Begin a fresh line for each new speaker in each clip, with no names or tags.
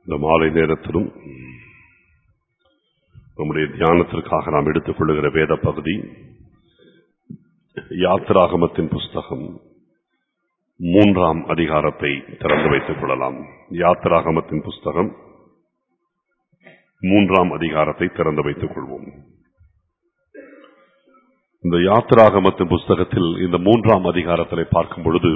இந்த மாலை நேரத்திலும் நம்முடைய தியானத்திற்காக நாம் எடுத்துக் கொள்ளுகிற வேத பகுதி யாத்திராகமத்தின் புஸ்தகம் மூன்றாம் அதிகாரத்தை திறந்து வைத்துக் கொள்ளலாம் யாத்திராகமத்தின் புஸ்தகம் மூன்றாம் அதிகாரத்தை திறந்து வைத்துக் கொள்வோம் இந்த யாத்திராகமத்தின் புஸ்தகத்தில் இந்த மூன்றாம் அதிகாரத்திலே பார்க்கும் பொழுது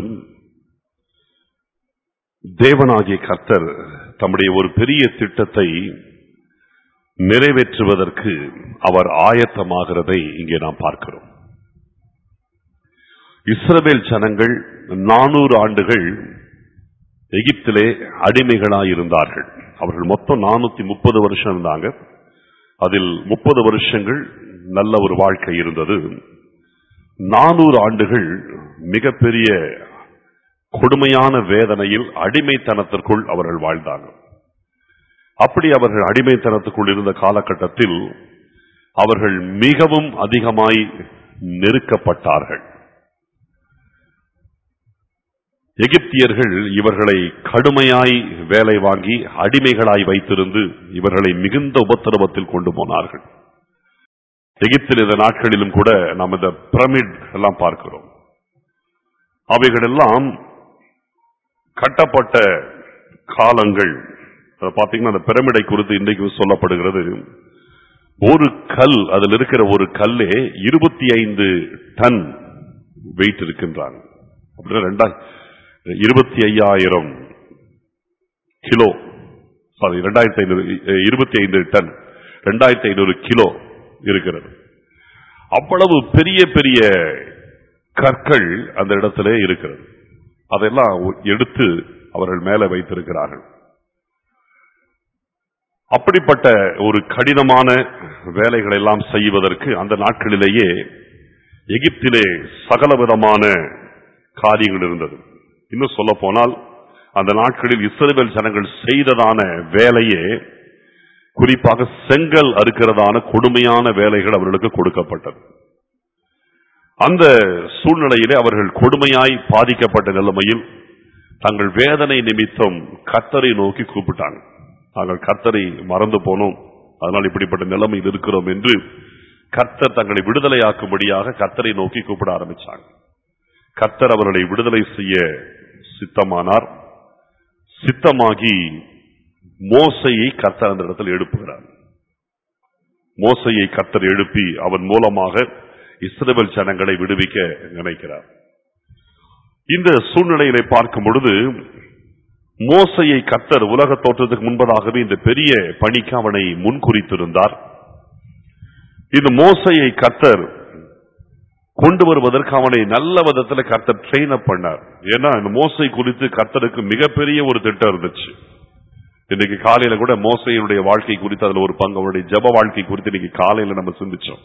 தேவனாகிய கர்த்தர் தம்முடைய ஒரு பெரிய திட்டத்தை நிறைவேற்றுவதற்கு அவர் ஆயத்தமாகிறதை இங்கே நாம் பார்க்கிறோம் இஸ்ரவேல் ஜனங்கள் நானூறு ஆண்டுகள் எகிப்திலே அடிமைகளாயிருந்தார்கள் அவர்கள் மொத்தம் நானூத்தி முப்பது வருஷம் இருந்தாங்க அதில் முப்பது வருஷங்கள் நல்ல ஒரு வாழ்க்கை இருந்தது நானூறு ஆண்டுகள் மிகப்பெரிய கொடுமையான வேதனையில் அடிமைத்தனத்திற்குள் அவர்கள் வாழ்ந்தாங்க அப்படி அவர்கள் அடிமைத்தனத்துக்குள் இருந்த காலகட்டத்தில் அவர்கள் மிகவும் அதிகமாய் நெருக்கப்பட்டார்கள் எகிப்தியர்கள் இவர்களை கடுமையாய் வேலை வாங்கி அடிமைகளாய் வைத்திருந்து இவர்களை மிகுந்த உபத்திரவத்தில் கொண்டு போனார்கள் எகிப்தில் இந்த நாட்களிலும் கூட நாம் இந்த பிரமிட் எல்லாம் பார்க்கிறோம் அவைகளெல்லாம் கட்டப்பட்ட காலங்கள் பாத்தீங்கன்னா அந்த பிரமிடை குறித்து இன்றைக்கு சொல்லப்படுகிறது ஒரு கல் அதில் இருக்கிற ஒரு கல்லே இருபத்தி ஐந்து டன் வெயிட் இருக்கின்றாங்க அப்படின்னா ரெண்டாயிரம் இருபத்தி ஐயாயிரம் கிலோ சாரி ரெண்டாயிரத்தி ஐநூறு இருபத்தி ஐந்து டன் ரெண்டாயிரத்தி ஐநூறு கிலோ இருக்கிறது அவ்வளவு பெரிய பெரிய கற்கள் அந்த இடத்திலே இருக்கிறது அதெல்லாம் எடுத்து அவர்கள் மேல வைத்திருக்கிறார்கள் அப்படிப்பட்ட ஒரு கடினமான வேலைகள் எல்லாம் செய்வதற்கு அந்த நாட்களிலேயே எகிப்திலே சகலவிதமான காரியங்கள் இருந்தது இன்னும் சொல்ல போனால் அந்த நாட்களில் இஸ்ரேல் ஜனங்கள் செய்ததான வேலையே குறிப்பாக செங்கல் அறுக்கிறதான கொடுமையான வேலைகள் அவர்களுக்கு கொடுக்கப்பட்டது அந்த சூழ்நிலையிலே அவர்கள் கொடுமையாய் பாதிக்கப்பட்ட நிலைமையில் தங்கள் வேதனை நிமித்தம் கத்தரை நோக்கி கூப்பிட்டாங்க நாங்கள் கத்தரை மறந்து போனோம் அதனால் இப்படிப்பட்ட நிலைமையில் இருக்கிறோம் என்று கர்த்தர் தங்களை விடுதலையாக்கும்படியாக கத்தரை நோக்கி கூப்பிட ஆரம்பிச்சாங்க கர்த்தர் அவர்களை விடுதலை செய்ய சித்தமானார் சித்தமாகி மோசையை கர்த்தர் அந்த இடத்தில் எழுப்புகிறார் மோசையை கர்த்தர் எழுப்பி அவன் மூலமாக இஸ்ரேல் ஜனங்களை விடுவிக்க நினைக்கிறார் இந்த சூழ்நிலையிலே பார்க்கும் பொழுது மோசையை கர்த்தர் உலக தோற்றத்துக்கு முன்பதாகவே இந்த பெரிய பணிக்கு அவனை முன்குறித்திருந்தார் இந்த மோசையை கர்த்தர் கொண்டு வருவதற்கு அவனை நல்ல விதத்தில் கர்த்தர் ட்ரெயின் அப் பண்ணார் ஏன்னா இந்த மோசை குறித்து கர்த்தருக்கு மிகப்பெரிய ஒரு திட்டம் இருந்துச்சு இன்னைக்கு காலையில கூட மோசையினுடைய வாழ்க்கை குறித்து அதுல ஒரு பங்கு அவருடைய ஜப வாழ்க்கை குறித்து இன்னைக்கு காலையில நம்ம சிந்திச்சோம்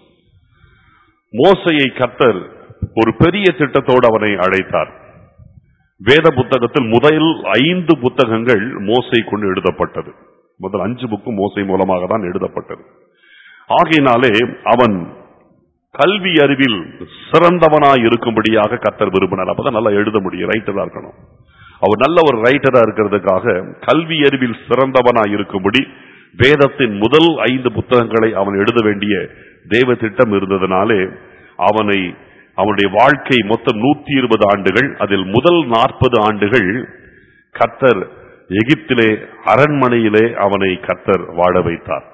மோசையை கர்த்தர் ஒரு பெரிய திட்டத்தோடு அவனை அழைத்தார் வேத புத்தகத்தில் முதல் ஐந்து புத்தகங்கள் மோசை கொண்டு எழுதப்பட்டது முதல் அஞ்சு புக்கும் மோசை மூலமாக தான் எழுதப்பட்டது ஆகையினாலே அவன் கல்வி அறிவில் சிறந்தவனாய் இருக்கும்படியாக கத்தர் விரும்பினார் அப்பதான் நல்லா எழுத முடியும் ரைட்டரா இருக்கணும் அவர் நல்ல ஒரு ரைட்டரா இருக்கிறதுக்காக கல்வி அறிவில் சிறந்தவனாய் இருக்கும்படி வேதத்தின் முதல் ஐந்து புத்தகங்களை அவன் எழுத வேண்டிய தேவ திட்டம் இருந்ததுனாலே அவனை அவனுடைய வாழ்க்கை மொத்தம் நூத்தி இருபது ஆண்டுகள் அதில் முதல் நாற்பது ஆண்டுகள் கத்தர் எகிப்திலே அரண்மனையிலே அவனை கத்தர் வாழ வைத்தார்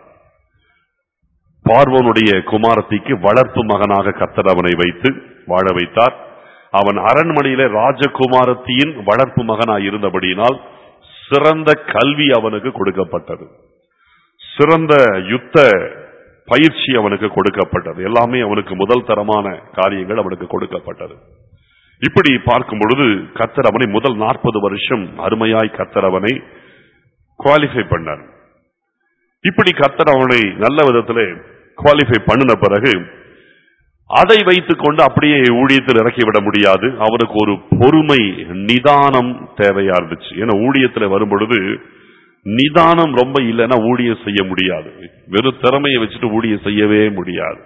பார்வோனுடைய குமாரத்திக்கு வளர்ப்பு மகனாக கத்தர் அவனை வைத்து வாழ வைத்தார் அவன் அரண்மனையிலே ராஜகுமாரத்தியின் வளர்ப்பு மகனாய் இருந்தபடியினால் சிறந்த கல்வி அவனுக்கு கொடுக்கப்பட்டது சிறந்த யுத்த பயிற்சி அவனுக்கு கொடுக்கப்பட்டது எல்லாமே அவனுக்கு முதல் தரமான காரியங்கள் அவனுக்கு கொடுக்கப்பட்டது இப்படி பார்க்கும் பொழுது கத்தர் அவனை முதல் நாற்பது வருஷம் அருமையாய் கத்தர் அவனை குவாலிஃபை பண்ணார் இப்படி கத்தர் அவனை நல்ல விதத்திலே குவாலிஃபை பண்ணின பிறகு அதை வைத்துக் கொண்டு அப்படியே ஊழியத்தில் இறக்கிவிட முடியாது அவனுக்கு ஒரு பொறுமை நிதானம் தேவையா இருந்துச்சு ஏன்னா ஊழியத்தில் வரும் பொழுது நிதானம் ரொம்ப இல்லைன்னா ஊழியம் செய்ய முடியாது வெறும் திறமையை வச்சுட்டு ஊழியம் செய்யவே முடியாது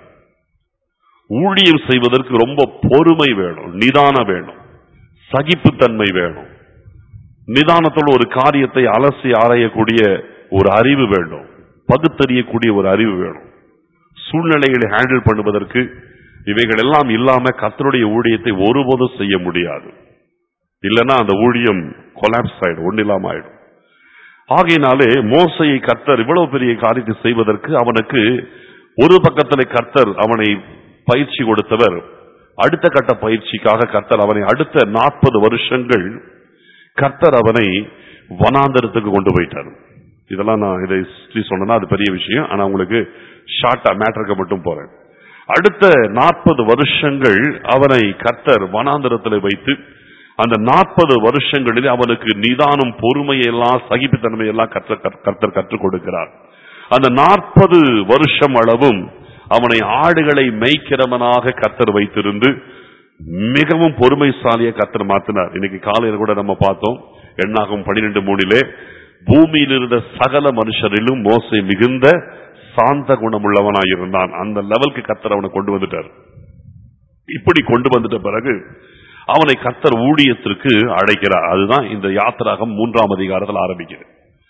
ஊழியம் செய்வதற்கு ரொம்ப பொறுமை வேணும் நிதானம் வேணும் சகிப்புத்தன்மை வேணும் நிதானத்தோடு ஒரு காரியத்தை அலசி ஆராயக்கூடிய ஒரு அறிவு வேண்டும் பகுத்தறியக்கூடிய ஒரு அறிவு வேணும் சூழ்நிலைகளை ஹேண்டில் பண்ணுவதற்கு இவைகள் எல்லாம் இல்லாம கர்த்தருடைய ஊழியத்தை ஒருபோதும் செய்ய முடியாது இல்லைன்னா அந்த ஊழியம் கொலாப்ஸ் ஆயிடும் ஒன்றும் இல்லாம ஆயிடும் ஆகையினாலே மோசையை கர்த்தர் இவ்வளவு பெரிய காரியத்தை செய்வதற்கு அவனுக்கு ஒரு பக்கத்திலே கர்த்தர் அவனை பயிற்சி கொடுத்தவர் அடுத்த கட்ட பயிற்சிக்காக கர்த்தர் அவனை அடுத்த நாற்பது வருஷங்கள் கர்த்தர் அவனை வனாந்தரத்துக்கு கொண்டு போயிட்டார் இதெல்லாம் நான் இதை சுற்றி சொன்னா அது பெரிய விஷயம் ஆனா உங்களுக்கு ஷார்ட்டா மேட்டருக்கு மட்டும் போறேன் அடுத்த நாற்பது வருஷங்கள் அவனை கர்த்தர் வனாந்தரத்தில் வைத்து அந்த நாற்பது வருஷங்களில் அவனுக்கு நிதானம் பொறுமையை எல்லாம் சகிப்புத்தன்மை எல்லாம் கற்ற கர்த்தர் கற்றுக் கொடுக்கிறார் அந்த நாற்பது வருஷம் அளவும் அவனை ஆடுகளை மேய்க்கிறவனாக கர்த்தர் வைத்திருந்து மிகவும் பொறுமைசாலிய கர்த்தர் மாத்தினார் இன்னைக்கு காலையில கூட நம்ம பார்த்தோம் எண்ணாகும் பனிரெண்டு மூணிலே பூமியில் இருந்த சகல மனுஷரிலும் மோசை மிகுந்த சாந்த குணமுள்ளவனாய் இருந்தான் அந்த லெவலுக்கு கர்த்தர் அவனை கொண்டு வந்துட்டார் இப்படி கொண்டு வந்துட்ட பிறகு அவனை கர்த்தர் ஊழியத்திற்கு அழைக்கிறார் அதுதான் இந்த யாத்திராகம் மூன்றாம் அதிகாரத்தில் ஆரம்பிக்கிறது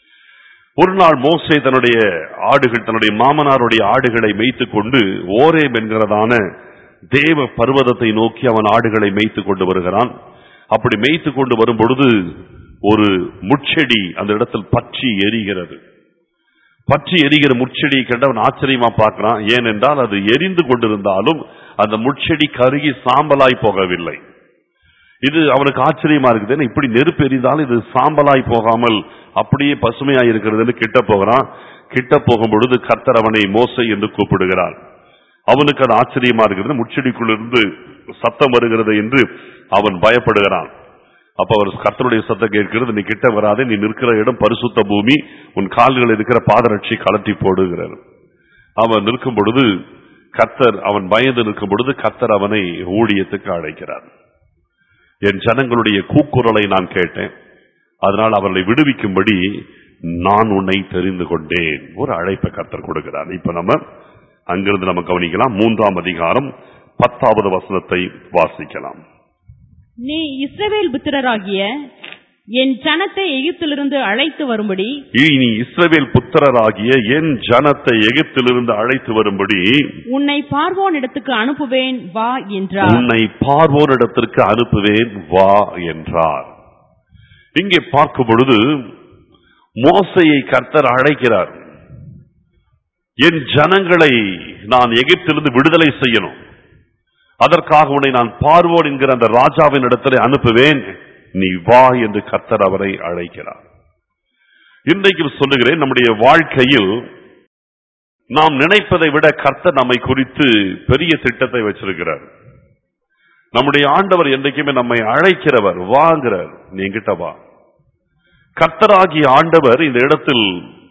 ஒரு நாள் மோசே தன்னுடைய ஆடுகள் தன்னுடைய மாமனாருடைய ஆடுகளை மேய்த்து கொண்டு ஓரேம் என்கிறதான தேவ பர்வதத்தை நோக்கி அவன் ஆடுகளை மேய்த்து கொண்டு வருகிறான் அப்படி மேய்த்து கொண்டு வரும் பொழுது ஒரு முட்செடி அந்த இடத்தில் பற்றி எரிகிறது பற்றி எரிகிற முட்செடியை கண்டு அவன் ஆச்சரியமா பார்க்கிறான் ஏனென்றால் அது எரிந்து கொண்டிருந்தாலும் அந்த முட்செடி கருகி சாம்பலாய் போகவில்லை இது அவனுக்கு ஆச்சரியமா இருக்குது ஏன்னா இப்படி நெருப்பு எரிந்தால் இது சாம்பலாய் போகாமல் அப்படியே பசுமையாய் இருக்கிறதுன்னு கிட்ட போகிறான் கிட்ட போகும் பொழுது கர்த்தர் அவனை மோசை என்று கூப்பிடுகிறார் அவனுக்கு அது ஆச்சரியமா இருக்கிறது முச்செடிக்குள்ளிருந்து சத்தம் வருகிறது என்று அவன் பயப்படுகிறான் அப்ப அவர் கர்த்தருடைய சத்தம் கேட்கிறது நீ கிட்ட வராதே நீ நிற்கிற இடம் பரிசுத்த பூமி உன் கால்கள் இருக்கிற பாதரட்சி கலட்டி போடுகிறார் அவன் நிற்கும் பொழுது கர்த்தர் அவன் பயந்து நிற்கும் பொழுது கர்த்தர் அவனை ஊழியத்துக்கு அழைக்கிறார் என் ஜனங்களுடைய கூக்குரலை நான் கேட்டேன் அதனால் அவர்களை விடுவிக்கும்படி நான் உன்னை தெரிந்து கொண்டேன் ஒரு அழைப்பை கர்த்தர் கொடுக்கிறார் இப்ப நம்ம அங்கிருந்து நம்ம கவனிக்கலாம் மூன்றாம் அதிகாரம் பத்தாவது வசனத்தை வாசிக்கலாம்
நீ இஸ்ரவேல் புத்திரராகிய என் ஜனத்தை எகிப்திலிருந்து அழைத்து வரும்படி
இனி இஸ்ரவேல் புத்திரராகிய என் ஜனத்தை எகிப்திலிருந்து அழைத்து வரும்படி
உன்னை பார்வோனிடத்துக்கு அனுப்புவேன் வா என்றார்
உன்னை பார்வோரிடத்திற்கு அனுப்புவேன் வா என்றார் இங்கே பார்க்கும் பொழுது மோசையை கர்த்தர் அழைக்கிறார் என் ஜனங்களை நான் எகிப்திலிருந்து விடுதலை செய்யணும் அதற்காக உன்னை நான் பார்வோன் என்கிற அந்த ராஜாவின் இடத்துல அனுப்புவேன் நீ வா என்று கர்த்தர் அவரை அழைக்கிறார் இன்றைக்கும் சொல்லுகிறேன் நம்முடைய வாழ்க்கையில் நாம் நினைப்பதை விட கர்த்தர் நம்மை குறித்து பெரிய திட்டத்தை வச்சிருக்கிறார் நம்முடைய ஆண்டவர் என்றைக்குமே நம்மை அழைக்கிறவர் வாங்கிறார் நீ என்கிட்ட வா கர்த்தராகிய ஆண்டவர் இந்த இடத்தில்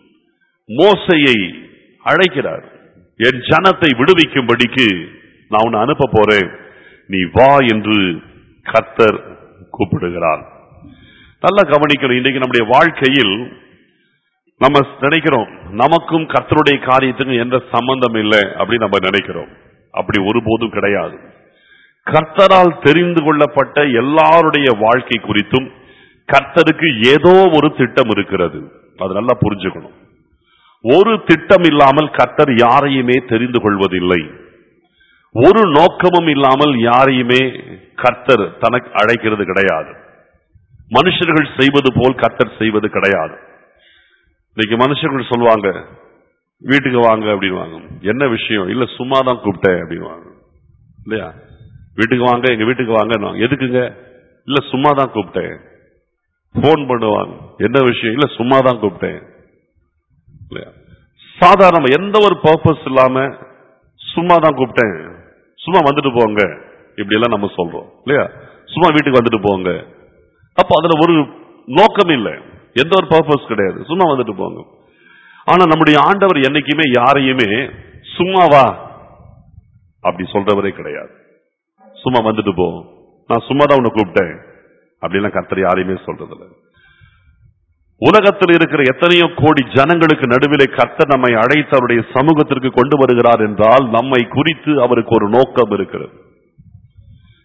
மோசையை அழைக்கிறார் என் ஜனத்தை விடுவிக்கும்படிக்கு நான் உன்னை அனுப்ப போறேன் நீ வா என்று கர்த்தர் கூப்பிடுகிறார் நல்லா கவனிக்கணும் இன்றைக்கு நம்முடைய வாழ்க்கையில் நம்ம நினைக்கிறோம் நமக்கும் கர்த்தருடைய காரியத்துக்கும் எந்த சம்பந்தம் இல்லை அப்படின்னு நம்ம நினைக்கிறோம் அப்படி ஒருபோதும் கிடையாது கர்த்தரால் தெரிந்து கொள்ளப்பட்ட எல்லாருடைய வாழ்க்கை குறித்தும் கர்த்தருக்கு ஏதோ ஒரு திட்டம் இருக்கிறது அது நல்லா புரிஞ்சுக்கணும் ஒரு திட்டம் இல்லாமல் கர்த்தர் யாரையுமே தெரிந்து கொள்வதில்லை ஒரு நோக்கமும் இல்லாமல் யாரையுமே கர்த்தர் தனக்கு அழைக்கிறது கிடையாது மனுஷர்கள் செய்வது போல் கர்த்தர் செய்வது கிடையாது இன்னைக்கு மனுஷர்கள் சொல்லுவாங்க வீட்டுக்கு வாங்க அப்படின்வாங்க என்ன விஷயம் இல்ல சும்மா தான் கூப்பிட்டேன் அப்படின்வாங்க இல்லையா வீட்டுக்கு வாங்க எங்க வீட்டுக்கு வாங்க எதுக்குங்க இல்ல சும்மா தான் கூப்பிட்டேன் போன் பண்ணுவாங்க என்ன விஷயம் இல்ல சும்மா தான் கூப்பிட்டேன் இல்லையா சாதாரண எந்த ஒரு பர்பஸ் இல்லாம சும்மா தான் கூப்பிட்டேன் சும்மா வந்துட்டு போங்க இப்படி எல்லாம் நம்ம சொல்றோம் இல்லையா சும்மா வீட்டுக்கு வந்துட்டு போங்க அப்போ அதுல ஒரு நோக்கம் இல்லை எந்த ஒரு பர்பஸ் கிடையாது சும்மா வந்துட்டு போங்க ஆனா நம்முடைய ஆண்டவர் என்னைக்குமே யாரையுமே சும்மாவா அப்படி சொல்றவரே கிடையாது சும்மா வந்துட்டு போ நான் சும்மா தான் உன்னை கூப்பிட்டேன் அப்படிலாம் கர்த்தர் யாரையுமே சொல்றதில்ல உலகத்தில் இருக்கிற எத்தனையோ கோடி ஜனங்களுக்கு நடுவிலே கர்த்தர் நம்மை அழைத்து அவருடைய சமூகத்திற்கு கொண்டு வருகிறார் என்றால் நம்மை குறித்து அவருக்கு ஒரு நோக்கம் இருக்கிறது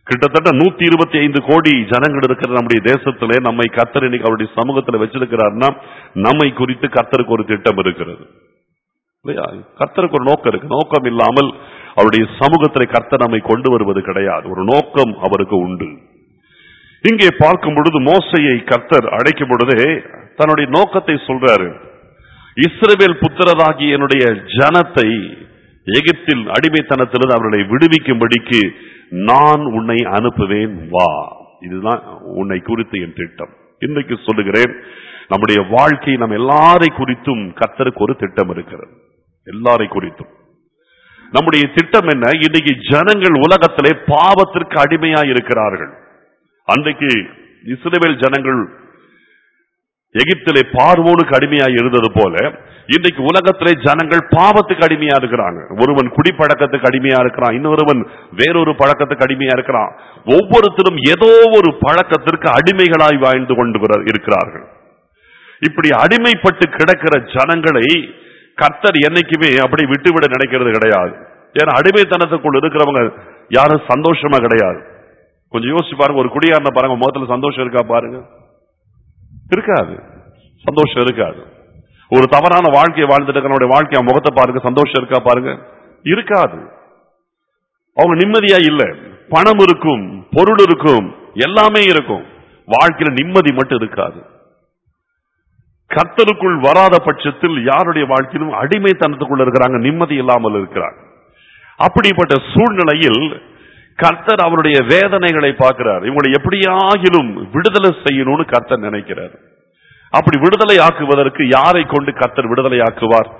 கிட்டத்தட்ட நூத்தி இருபத்தி ஐந்து கோடி ஜனங்கள் இருக்கிற நம்முடைய தேசத்திலே நம்மை கர்த்தர் இன்னைக்கு அவருடைய சமூகத்தில் வச்சிருக்கிறார்னா நம்மை குறித்து கர்த்தருக்கு ஒரு திட்டம் இருக்கிறது இல்லையா கர்த்தருக்கு ஒரு நோக்கம் இருக்கு நோக்கம் இல்லாமல் அவருடைய சமூகத்தில் கர்த்தர் நம்மை கொண்டு வருவது கிடையாது ஒரு நோக்கம் அவருக்கு உண்டு இங்கே பார்க்கும் பொழுது மோசையை கர்த்தர் அழைக்கும் பொழுதே தன்னுடைய நோக்கத்தை சொல்றாரு இஸ்ரவேல் புத்திரராகிய என்னுடைய ஜனத்தை எகிப்தில் அடிமைத்தனத்திலிருந்து அவர்களை விடுவிக்கும்படிக்கு நான் உன்னை அனுப்புவேன் வா இதுதான் உன்னை குறித்து என் திட்டம் இன்றைக்கு சொல்லுகிறேன் நம்முடைய வாழ்க்கை நம் எல்லாரை குறித்தும் கர்த்தருக்கு ஒரு திட்டம் இருக்கிறது எல்லாரை குறித்தும் நம்முடைய திட்டம் என்ன இன்னைக்கு ஜனங்கள் உலகத்திலே பாவத்திற்கு அடிமையா இருக்கிறார்கள் அன்றைக்கு இஸ்ரவேல் ஜனங்கள் எகிப்திலே பார்வோனுக்கு அடிமையா இருந்தது போல இன்றைக்கு உலகத்திலே ஜனங்கள் பாவத்துக்கு அடிமையா இருக்கிறாங்க ஒருவன் குடிப்பழக்கத்துக்கு அடிமையா இருக்கிறான் இன்னொருவன் வேறொரு பழக்கத்துக்கு அடிமையா இருக்கிறான் ஒவ்வொருத்தரும் ஏதோ ஒரு பழக்கத்திற்கு அடிமைகளாய் வாழ்ந்து கொண்டு வர- இருக்கிறார்கள் இப்படி அடிமைப்பட்டு கிடக்கிற ஜனங்களை கர்த்தர் என்னைக்குமே அப்படி விட்டுவிட நினைக்கிறது கிடையாது ஏன்னா அடிமைத்தனத்துக்குள் இருக்கிறவங்க யாரும் சந்தோஷமா கிடையாது கொஞ்சம் யோசிச்சு பாருங்க ஒரு குடியாரனை பாருங்க முகத்துல சந்தோஷம் இருக்கா பாருங்க இருக்காது சந்தோஷம் இருக்காது ஒரு தவறான வாழ்க்கையை வாழ்ந்துட்டு இருக்கிறவனுடைய வாழ்க்கை அவன் முகத்தை பாருங்க சந்தோஷம் இருக்கா பாருங்க இருக்காது அவங்க நிம்மதியா இல்ல பணம் இருக்கும் பொருள் இருக்கும் எல்லாமே இருக்கும் வாழ்க்கையில நிம்மதி மட்டும் இருக்காது கர்த்தருக்குள் வராத பட்சத்தில் யாருடைய வாழ்க்கையிலும் அடிமைத்தனத்துக்குள்ள இருக்கிறாங்க நிம்மதி இல்லாமல் இருக்கிறாங்க அப்படிப்பட்ட சூழ்நிலையில் கர்த்தர் அவருடைய வேதனைகளை பார்க்கிறார் இவங்களை எப்படியாகிலும் விடுதலை செய்யணும்னு கர்த்தர் நினைக்கிறார் அப்படி விடுதலை ஆக்குவதற்கு யாரை கொண்டு கர்த்தர் விடுதலை ஆக்குவார்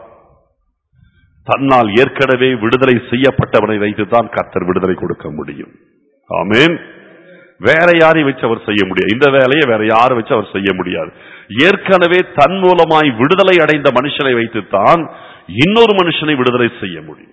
தன்னால் ஏற்கனவே விடுதலை செய்யப்பட்டவனை வைத்துதான் கர்த்தர் விடுதலை கொடுக்க முடியும் ஆமென் வேற யாரையும் வச்சு அவர் செய்ய முடியாது இந்த வேலையை வேற யாரை வச்சு அவர் செய்ய முடியாது ஏற்கனவே தன் மூலமாய் விடுதலை அடைந்த மனுஷனை வைத்துத்தான் இன்னொரு மனுஷனை விடுதலை செய்ய முடியும்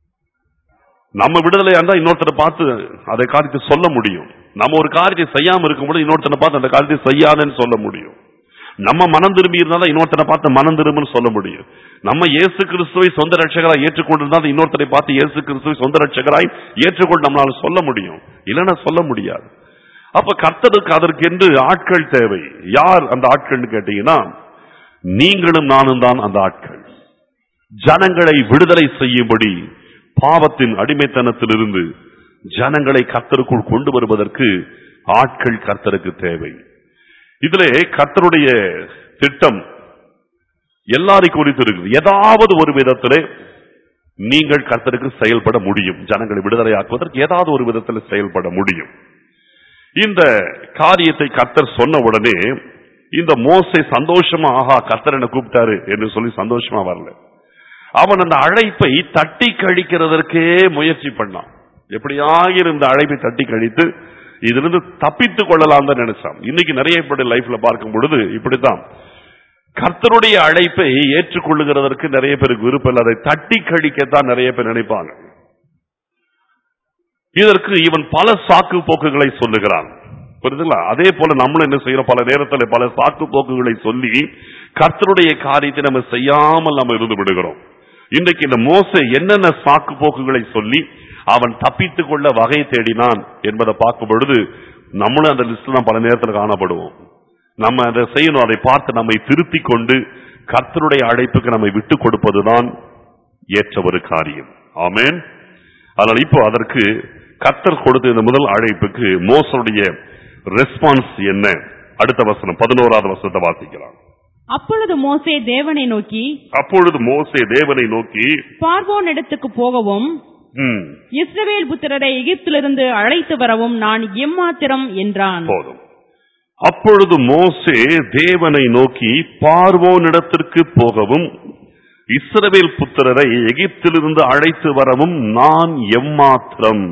நம்ம விடுதலையா இருந்தா இன்னொருத்தரை பார்த்து அதை காரியத்தை சொல்ல முடியும் நம்ம ஒரு காரியத்தை செய்யாம இருக்கும்போது இன்னொருத்தனை பார்த்து அந்த காரியத்தை செய்யாதன்னு சொல்ல முடியும் நம்ம மனம் திரும்பி இருந்தாலும் இன்னொருத்தனை பார்த்து மனம் திரும்புன்னு சொல்ல முடியும் நம்ம இயேசு கிறிஸ்துவை சொந்த ரட்சகராய் ஏற்றுக்கொண்டிருந்தால் இன்னொருத்தரை பார்த்து இயேசு கிறிஸ்துவை சொந்த ரட்சகராய் ஏற்றுக்கொண்டு நம்மளால சொல்ல முடியும் இல்லைன்னா சொல்ல முடியாது அப்ப கர்த்தருக்கு அதற்கென்று ஆட்கள் தேவை யார் அந்த ஆட்கள்னு கேட்டீங்கன்னா நீங்களும் நானும் தான் அந்த ஆட்கள் ஜனங்களை விடுதலை செய்யும்படி பாவத்தின் அடிமைத்தனத்திலிருந்து ஜனங்களை கர்த்தருக்குள் கொண்டு வருவதற்கு ஆட்கள் கர்த்தருக்கு தேவை இதிலே கர்த்தருடைய திட்டம் எல்லாரை குறித்து இருக்குது ஏதாவது ஒரு விதத்திலே நீங்கள் கர்த்தருக்கு செயல்பட முடியும் ஜனங்களை விடுதலையாக்குவதற்கு ஏதாவது ஒரு விதத்தில் செயல்பட முடியும் இந்த காரியத்தை கர்த்தர் சொன்ன உடனே இந்த மோசை சந்தோஷமா ஆஹா கர்த்தர் என்ன கூப்பிட்டாரு என்று சொல்லி சந்தோஷமா வரல அவன் அந்த அழைப்பை தட்டி கழிக்கிறதற்கே முயற்சி பண்ணான் எப்படியாகிலும் இந்த அழைப்பை தட்டி கழித்து இதிலிருந்து தப்பித்துக் கொள்ளலாம் தான் நினைச்சான் இன்னைக்கு நிறைய இப்படி லைஃப்ல பார்க்கும் பொழுது இப்படித்தான் கர்த்தருடைய அழைப்பை ஏற்றுக்கொள்ளுகிறதற்கு நிறைய பேருக்கு விருப்பம் இல்லை அதை தட்டி கழிக்கத்தான் நிறைய பேர் நினைப்பாங்க இதற்கு இவன் பல சாக்கு போக்குகளை சொல்லுகிறான் புரியுதுங்களா அதே போல நம்மளும் என்ன செய்யறோம் பல நேரத்தில் பல சாக்கு போக்குகளை சொல்லி கர்த்தருடைய காரியத்தை நம்ம செய்யாமல் நம்ம இருந்து விடுகிறோம் இன்றைக்கு இந்த மோசை என்னென்ன சாக்கு போக்குகளை சொல்லி அவன் தப்பித்துக் கொள்ள வகை தேடினான் என்பதை பார்க்கும் பொழுது நம்மளும் அந்த லிஸ்ட்ல தான் பல நேரத்தில் காணப்படுவோம் நம்ம அதை செய்யணும் அதை பார்த்து நம்மை திருத்திக் கொண்டு கர்த்தருடைய அழைப்புக்கு நம்மை விட்டு கொடுப்பதுதான் ஏற்ற ஒரு காரியம் ஆமென் அதனால் இப்போ அதற்கு கர்த்தர் கொடுத்த இந்த முதல் அழைப்புக்கு மோசனுடைய ரெஸ்பான்ஸ் என்ன அடுத்த வசனம் பதினோராவது வசனத்தை வாசிக்கலாம்
அப்பொழுது மோசே தேவனை நோக்கி
அப்பொழுது மோசே தேவனை நோக்கி
பார்வோன் இடத்துக்கு போகவும்
"ம்,
இஸ்ரவேல் புத்திரரை எகிப்திலிருந்து அழைத்து வரவும் நான் எம்மாத்திரம் என்றான்
போதும் அப்பொழுது மோசே தேவனை நோக்கி பார்வோனிடத்திற்கு போகவும் இஸ்ரவேல் புத்திரரை எகிப்திலிருந்து அழைத்து வரவும் நான் எம்மாத்திரம்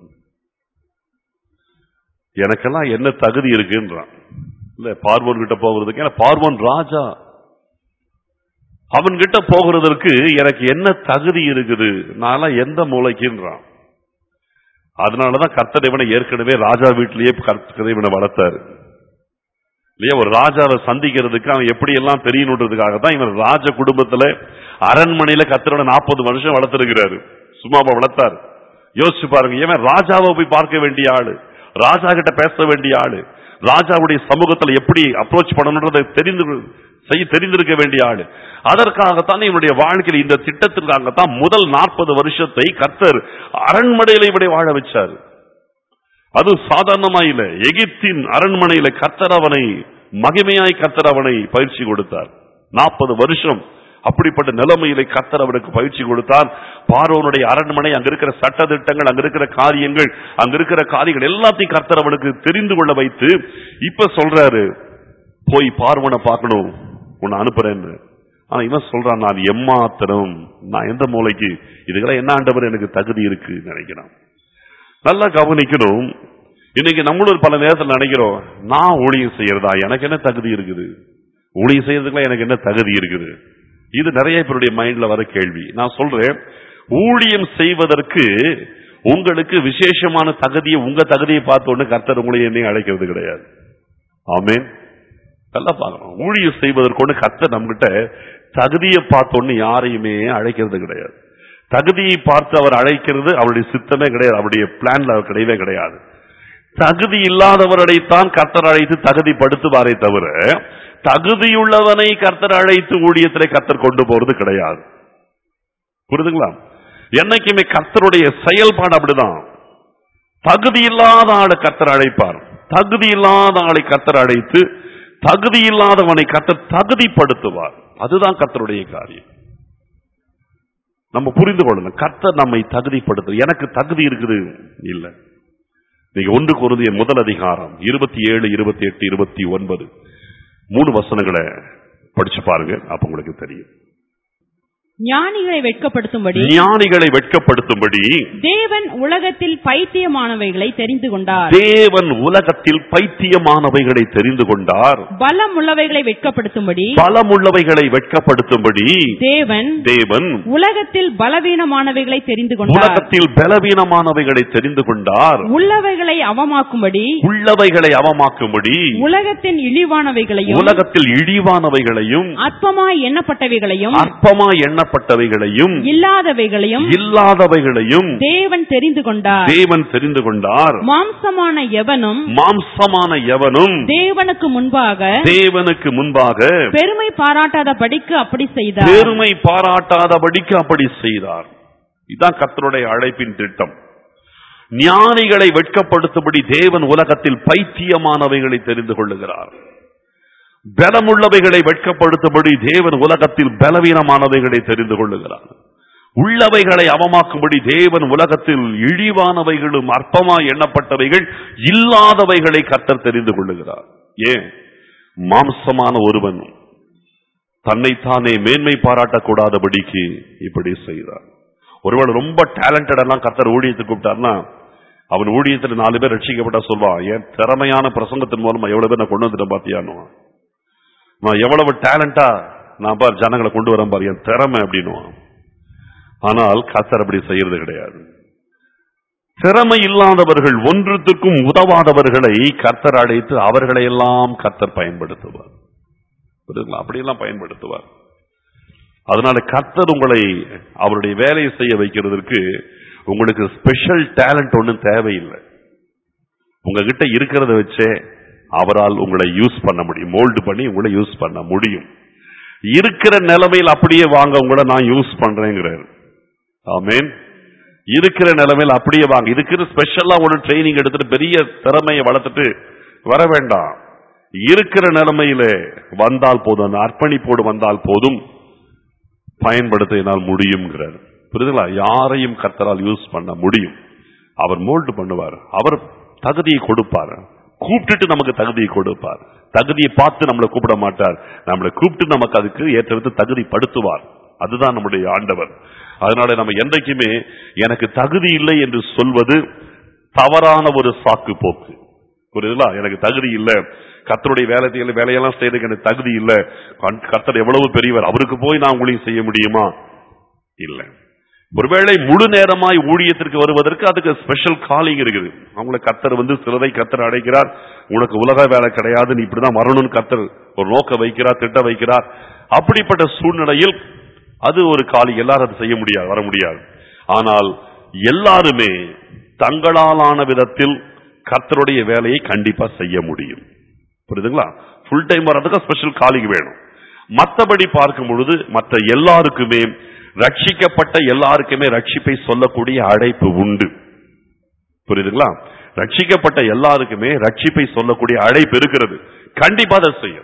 எனக்கெல்லாம் என்ன தகுதி இருக்குன்றான் இல்ல பார்வோன் கிட்ட போகிறதுக்கு ஏன்னா பார்வோன் ராஜா அவன் கிட்ட போகிறதற்கு எனக்கு என்ன தகுதி இருக்குது நான் எந்த மூளைக்குன்றான் அதனாலதான் கர்த்தர் இவனை ஏற்கனவே ராஜா வீட்டிலேயே கர்த்தர் இவனை வளர்த்தாரு இல்லையா ஒரு ராஜாவை சந்திக்கிறதுக்கு அவன் எப்படி எல்லாம் தெரியணுன்றதுக்காக தான் இவன் ராஜ குடும்பத்துல அரண்மனையில கர்த்தரோட நாற்பது வருஷம் வளர்த்திருக்கிறாரு சும்மாவா வளர்த்தாரு யோசிச்சு பாருங்க இவன் ராஜாவை போய் பார்க்க வேண்டிய ஆளு ராஜா கிட்ட பேச வேண்டிய ஆளு ராஜாவுடைய சமூகத்துல எப்படி அப்ரோச் பண்ணணுன்றதை தெரிந்து செய்ய தெரிந்திருக்க வேண்டிய ஆளு அதற்காகத்தான் இவனுடைய வாழ்க்கையில் இந்த திட்டத்திற்காகத்தான் முதல் நாற்பது வருஷத்தை கர்த்தர் அரண்மனையில இப்படி வாழ வச்சார் அது சாதாரணமா இல்ல எகிப்தின் அரண்மனையில கர்த்தர் அவனை மகிமையாய் கர்த்தர் அவனை பயிற்சி கொடுத்தார் நாற்பது வருஷம் அப்படிப்பட்ட நிலைமையிலே கர்த்தர் அவனுக்கு பயிற்சி கொடுத்தார் பார்வோனுடைய அரண்மனை அங்க இருக்கிற சட்ட திட்டங்கள் அங்க இருக்கிற காரியங்கள் அங்க இருக்கிற காரியங்கள் எல்லாத்தையும் கர்த்தர் அவனுக்கு தெரிந்து கொள்ள வைத்து இப்ப சொல்றாரு போய் பார்வனை பார்க்கணும் உன்னை அனுப்புறேன்னு ஆனா இவன் சொல்றான் நான் எம்மாத்திரம் நான் எந்த மூலைக்கு இதுக்கெல்லாம் என்ன ஆண்டவர் எனக்கு தகுதி இருக்கு நினைக்கிறான் நல்லா கவனிக்கணும் இன்னைக்கு நம்மளும் பல நேரத்தில் நினைக்கிறோம் நான் ஊழியம் செய்யறதா எனக்கு என்ன தகுதி இருக்குது ஊழியம் செய்யறதுக்குலாம் எனக்கு என்ன தகுதி இருக்குது இது நிறைய பேருடைய மைண்ட்ல வர கேள்வி நான் சொல்றேன் ஊழியம் செய்வதற்கு உங்களுக்கு விசேஷமான தகுதியை உங்க தகுதியை பார்த்த உடனே கர்த்தர் உங்களை என்னையும் அழைக்கிறது கிடையாது ஆமென் நல்லா பார்க்கணும் ஊழியம் செய்வதற்கு ஒண்ணு கர்த்தர் நம்மகிட்ட தகுதியை பார்த்த உடனே யாரையுமே அழைக்கிறது கிடையாது தகுதியை பார்த்து அவர் அழைக்கிறது அவருடைய சித்தமே கிடையாது அவருடைய பிளான்ல அவர் கிடையவே கிடையாது தகுதி இல்லாதவரைத்தான் கர்த்தர் அழைத்து தகுதிப்படுத்துவாரே தவிர தகுதியுள்ளவனை கர்த்தர் அழைத்து ஊழியத்திலே கர்த்தர் கொண்டு போறது கிடையாது புரிதுங்களா என்னைக்குமே கர்த்தருடைய செயல்பாடு அப்படிதான் தகுதி இல்லாத ஆளை கர்த்தர் அழைப்பார் தகுதி இல்லாத ஆளை கர்த்தர் அழைத்து தகுதி இல்லாதவனை கர்த்தர் தகுதிப்படுத்துவார் அதுதான் கர்த்தருடைய காரியம் நம்ம புரிந்து கொள்ளணும் கர்த்தர் நம்மை தகுதிப்படுத்து எனக்கு தகுதி இருக்குது இல்ல நீங்க ஒன்று குருதிய முதல் அதிகாரம் இருபத்தி ஏழு இருபத்தி எட்டு இருபத்தி ஒன்பது மூணு வசனங்களை படிச்சு பாருங்க அப்ப உங்களுக்கு தெரியும்
ஞானிகளை வெட்கப்படுத்தும்படி
ஞானிகளை வெட்கப்படுத்தும்படி
தேவன் உலகத்தில் பைத்தியமானவைகளை தெரிந்து கொண்டார்
தேவன் உலகத்தில் பைத்தியமானவைகளை தெரிந்து கொண்டார்
பலம் உள்ளவைகளை வெட்கப்படுத்தும்படி
பலமுள்ளவைகளை வெட்கப்படுத்தும்படி
தேவன்
தேவன்
உலகத்தில் பலவீனமானவைகளை தெரிந்து கொண்டார்
உலகத்தில் பலவீனமானவைகளை தெரிந்து கொண்டார்
உள்ளவைகளை அவமாக்கும்படி
உள்ளவைகளை அவமாக்கும்படி
உலகத்தின் இழிவானவைகளையும்
உலகத்தில் இழிவானவைகளையும்
அற்பமாய் எண்ணப்பட்டவைகளையும்
அற்பமாய் எண்ணப்பட்டவைகளையும்
இல்லாதவைகளையும்
இல்லாதவைகளையும்
தேவன் தெரிந்து கொண்டார்
தேவன் தெரிந்து கொண்டார்
மாம்சமான எவனும்
மாம்சமான எவனும்
தேவனுக்கு முன்பாக
தேவனுக்கு முன்பாக
பெருமை பாராட்டாத படிக்கு அப்படி செய்தார்
பெருமை பாராட்டாதபடிக்கு அப்படி செய்தார் இதான் கர்த்தருடைய அழைப்பின் திட்டம் ஞானிகளை வெட்கப்படுத்தும்படி தேவன் உலகத்தில் பைத்தியமானவைகளை தெரிந்து கொள்ளுகிறார் பலமுள்ளவைகளை வெட்கப்படுத்தும்படி தேவன் உலகத்தில் பலவீனமானவைகளை தெரிந்து கொள்ளுகிறார் உள்ளவைகளை அவமாக்கும்படி தேவன் உலகத்தில் இழிவானவைகளும் அற்பமாய் எண்ணப்பட்டவைகள் இல்லாதவைகளை கர்த்தர் தெரிந்து கொள்ளுகிறார் ஏன் மாம்சமான ஒருவன் தன்னைத்தானே மேன்மை பாராட்டக்கூடாதபடிக்கு இப்படி செய்தார் ஒருவேளை ரொம்ப டேலண்டட் எல்லாம் கர்த்தர் ஊழியத்துக்கு கூப்பிட்டார்னா அவன் ஊழியத்துல நாலு பேர் ரட்சிக்கப்பட்டா சொல்வான் என் திறமையான பிரசங்கத்தின் மூலமா எவ்வளவு பேர் நான் கொண்டு வந்துட்டேன் பாத்தியானு நான் எவ்வளவு டேலண்டா நான் பார் ஜனங்களை கொண்டு வரேன் பாரு என் திறமை அப்படின்னுவான் ஆனால் கர்த்தர் அப்படி செய்யறது கிடையாது திறமை இல்லாதவர்கள் ஒன்றுத்துக்கும் உதவாதவர்களை கர்த்தர் அழைத்து அவர்களை எல்லாம் கர்த்தர் பயன்படுத்துவார் புரியுதுங்களா? அப்படியெல்லாம் பயன்படுத்துவார் அதனால கர்த்தர் உங்களை அவருடைய வேலையை செய்ய வைக்கிறதுக்கு உங்களுக்கு ஸ்பெஷல் டேலண்ட் ஒன்றும் தேவையில்லை உங்ககிட்ட இருக்கிறத வச்சே அவரால் உங்களை யூஸ் பண்ண முடியும் மோல்டு பண்ணி உங்களை யூஸ் பண்ண முடியும் இருக்கிற நிலைமையில் அப்படியே வாங்க உங்களை நான் யூஸ் பண்றேங்கிறாரு ஆமென் இருக்கிற நிலைமையில் அப்படியே வாங்க இதுக்கு ஸ்பெஷலா ஒரு ட்ரைனிங் எடுத்துட்டு பெரிய திறமையை வளர்த்துட்டு வர வேண்டாம் இருக்கிற நிலைமையில வந்தால் போதும் அந்த அர்ப்பணிப்போடு வந்தால் போதும் பயன்படுத்த என்னால் முடியுங்கிறார் புரியுதுங்களா யாரையும் கர்த்தரால் யூஸ் பண்ண முடியும் அவர் மோல்டு பண்ணுவார் அவர் தகுதியை கொடுப்பார் கூப்பிட்டுட்டு நமக்கு தகுதியை கொடுப்பார் தகுதியை பார்த்து நம்மளை கூப்பிட மாட்டார் நம்மளை கூப்பிட்டு நமக்கு அதுக்கு ஏற்றது தகுதிப்படுத்துவார் அதுதான் நம்முடைய ஆண்டவர் அதனால நம்ம என்றைக்குமே எனக்கு தகுதி இல்லை என்று சொல்வது தவறான ஒரு சாக்கு போக்கு புரியுதுங்களா எனக்கு தகுதி இல்ல கத்தருடைய வேலை வேலையெல்லாம் செய்யறதுக்கு எனக்கு தகுதி இல்ல கண்- கர்த்தர் எவ்வளவு பெரியவர் அவருக்கு போய் நான் ஊழியம் செய்ய முடியுமா இல்ல ஒருவேளை முழு நேரமாய் ஊழியத்திற்கு வருவதற்கு அதுக்கு ஸ்பெஷல் காலிங் இருக்குது அவங்கள கத்தர் வந்து சிலதை கத்தர் அடைக்கிறார் உனக்கு உலக வேலை கிடையாது நீ இப்படிதான் வரணும்னு கத்தர் ஒரு நோக்க வைக்கிறார் திட்ட வைக்கிறார் அப்படிப்பட்ட சூழ்நிலையில் அது ஒரு காலி எல்லாரும் அதை செய்ய முடியாது வர முடியாது ஆனால் எல்லாருமே தங்களாலான விதத்தில் கர்த்தருடைய வேலையை கண்டிப்பா செய்ய முடியும் புரியுதுங்களா ஃபுல் டைம் வர்றதுக்கு ஸ்பெஷல் காலிங் வேணும் மத்தபடி பார்க்கும் பொழுது மற்ற எல்லாருக்குமே ரட்சிக்கப்பட்ட எல்லாருக்குமே ரட்சிப்பை சொல்லக்கூடிய அழைப்பு உண்டு புரியுதுங்களா ரட்சிக்கப்பட்ட எல்லாருக்குமே ரட்சிப்பை சொல்லக்கூடிய அழைப்பு இருக்கிறது கண்டிப்பா அதை செய்யும்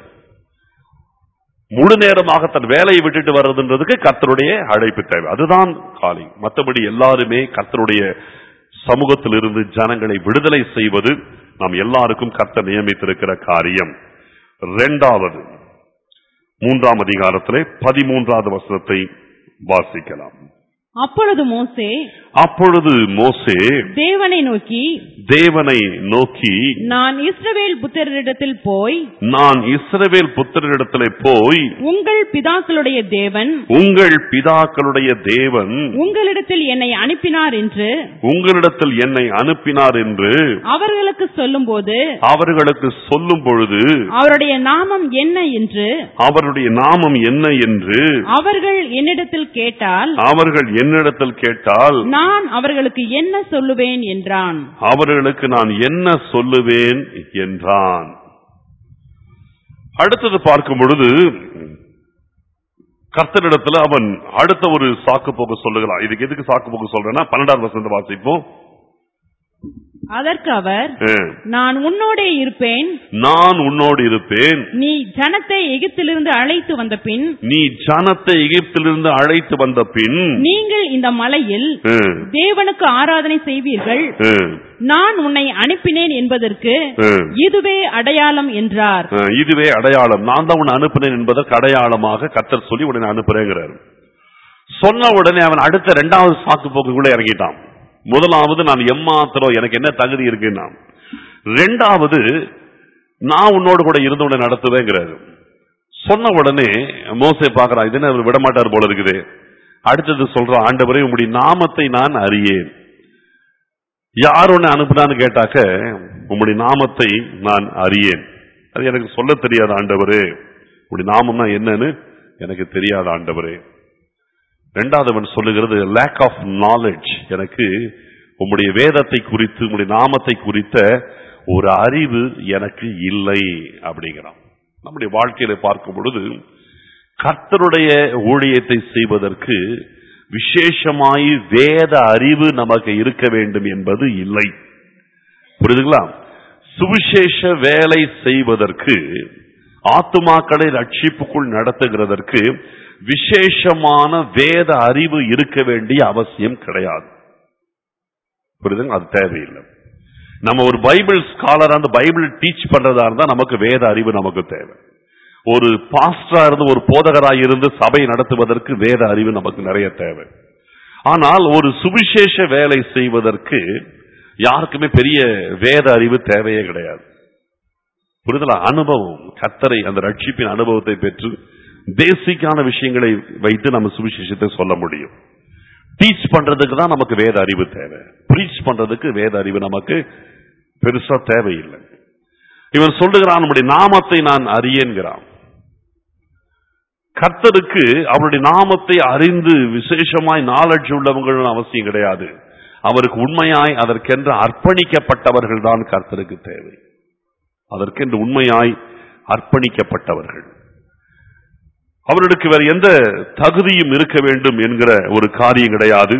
முழு நேரமாக தன் வேலையை விட்டுட்டு வர்றதுன்றதுக்கு கர்த்தருடைய அழைப்பு தேவை அதுதான் காலிங் மற்றபடி எல்லாருமே கர்த்தருடைய சமூகத்திலிருந்து ஜனங்களை விடுதலை செய்வது நாம் எல்லாருக்கும் கர்த்தர் நியமித்திருக்கிற காரியம் இரண்டாவது மூன்றாம் அதிகாரத்திலே பதிமூன்றாவது வசனத்தை வாசிக்கலாம்
அப்பொழுது மோசே
அப்பொழுது மோசே
தேவனை நோக்கி
தேவனை நோக்கி
நான் இஸ்ரவேல் புத்திரரிடத்தில் போய்
நான் இஸ்ரவேல் புத்திரரிடத்திலே போய்
உங்கள் பிதாக்களுடைய தேவன்
உங்கள் பிதாக்களுடைய தேவன்
உங்களிடத்தில் என்னை அனுப்பினார் என்று
உங்களிடத்தில் என்னை அனுப்பினார் என்று
அவர்களுக்கு சொல்லும்போது
அவர்களுக்கு சொல்லும் பொழுது
அவருடைய நாமம் என்ன என்று
அவருடைய நாமம் என்ன என்று
அவர்கள் என்னிடத்தில் கேட்டால்
அவர்கள் என்னிடத்தில் கேட்டால்
நான் அவர்களுக்கு என்ன சொல்லுவேன் என்றான்
அவர்களுக்கு நான் என்ன சொல்லுவேன் என்றான் அடுத்தது பார்க்கும் பொழுது கர்த்தரிடத்துல அவன் அடுத்த ஒரு சாக்கு போக்கு சொல்லுகிறான் இதுக்கு எதுக்கு சாக்கு போக்கு சொல்றேன்னா பன்னெண்டாவது வசந்த வாசிப்போம்
அதற்கு அவர்
ஆ.
நான் உன்னோடே இருப்பேன்
நான் உன்னோடு இருப்பேன்
நீ ஜனத்தை எகிப்திலிருந்து அழைத்து வந்த பின்
நீ ஜனத்தை எகிப்திலிருந்து அழைத்து வந்த பின்
நீங்கள் இந்த மலையில்
ஆ,
தேவனுக்கு ஆராதனை செய்வீர்கள்
ஆ,
நான் உன்னை அனுப்பினேன் என்பதற்கு
ஆ.
இதுவே அடையாளம் என்றார்
ஆ, இதுவே அடையாளம் நான் தான் உன்னை அனுப்புனேன் என்பதற்கு அடையாளமாக கத்தர் சொல்லி உடனே அனுப்புறேங்கிறார் சொன்ன உடனே அவன் அடுத்த இரண்டாவது சாக்கு போக்குக்குள்ள இறங்கிட்டான் முதலாவது நான் எம்மாத்திரம் எனக்கு என்ன தகுதி இருக்குன்னா ரெண்டாவது நான் உன்னோடு கூட இருந்து உன்னை நடத்துவேங்கிறாரு சொன்ன உடனே மோசே பார்க்கறான் இது என்ன இவர் விடமாட்டார் போல இருக்குது அடுத்தது சொல்றான் ஆண்டவரே உம்முடைய நாமத்தை நான் அறியேன் யார் உன்னை அனுப்புனான்னு கேட்டாக்க உம்முடைய நாமத்தை நான் அறியேன் அது எனக்கு சொல்ல தெரியாத ஆண்டவரே உம்முடைய நாமம்னா என்னன்னு எனக்கு தெரியாத ஆண்டவரே ரெண்டாவதவன் சொல்லுகிறது லேக் ஆஃப் நாலேஜ் எனக்கு உம்முடைய வேதத்தை குறித்து உம்முடைய நாமத்தை குறித்த ஒரு அறிவு எனக்கு இல்லை அப்படிங்கிறான் நம்முடைய வாழ்க்கையில பார்க்கும் பொழுது கர்த்தருடைய ஊழியத்தை செய்வதற்கு விசேஷமாய் வேத அறிவு நமக்கு இருக்க வேண்டும் என்பது இல்லை புரியுதுங்களா சுவிசேஷ வேலை செய்வதற்கு ஆத்துமாக்களை ரட்சிப்புக்குள் நடத்துகிறதற்கு விசேஷமான வேத அறிவு இருக்க வேண்டிய அவசியம் கிடையாது புரியுதுங்க அது தேவையில்லை நம்ம ஒரு பைபிள் ஸ்காலர் அந்த பைபிள் டீச் பண்றதா இருந்தா நமக்கு வேத அறிவு நமக்கு தேவை ஒரு பாஸ்டரா இருந்து ஒரு போதகராய் இருந்து சபை நடத்துவதற்கு வேத அறிவு நமக்கு நிறைய தேவை ஆனால் ஒரு சுவிசேஷ வேலை செய்வதற்கு யாருக்குமே பெரிய வேத அறிவு தேவையே கிடையாது புரிதலா அனுபவம் கத்தரை அந்த ரட்சிப்பின் அனுபவத்தை பெற்று பேசிக்கான விஷயங்களை வைத்து நம்ம சுவிசேஷத்தை சொல்ல முடியும் டீச் பண்றதுக்கு தான் நமக்கு வேத அறிவு தேவை ப்ரீச் பண்றதுக்கு வேத அறிவு நமக்கு பெருசா தேவையில்லை இவன் சொல்லுகிறான் நம்முடைய நாமத்தை நான் அறியேன்கிறான் கர்த்தருக்கு அவருடைய நாமத்தை அறிந்து விசேஷமாய் நாலட்சி உள்ளவங்களும் அவசியம் கிடையாது அவருக்கு உண்மையாய் அதற்கென்று அர்ப்பணிக்கப்பட்டவர்கள் தான் கர்த்தருக்கு தேவை அதற்கென்று உண்மையாய் அர்ப்பணிக்கப்பட்டவர்கள் அவர்களுக்கு வேற எந்த தகுதியும் இருக்க வேண்டும் என்கிற ஒரு காரியம் கிடையாது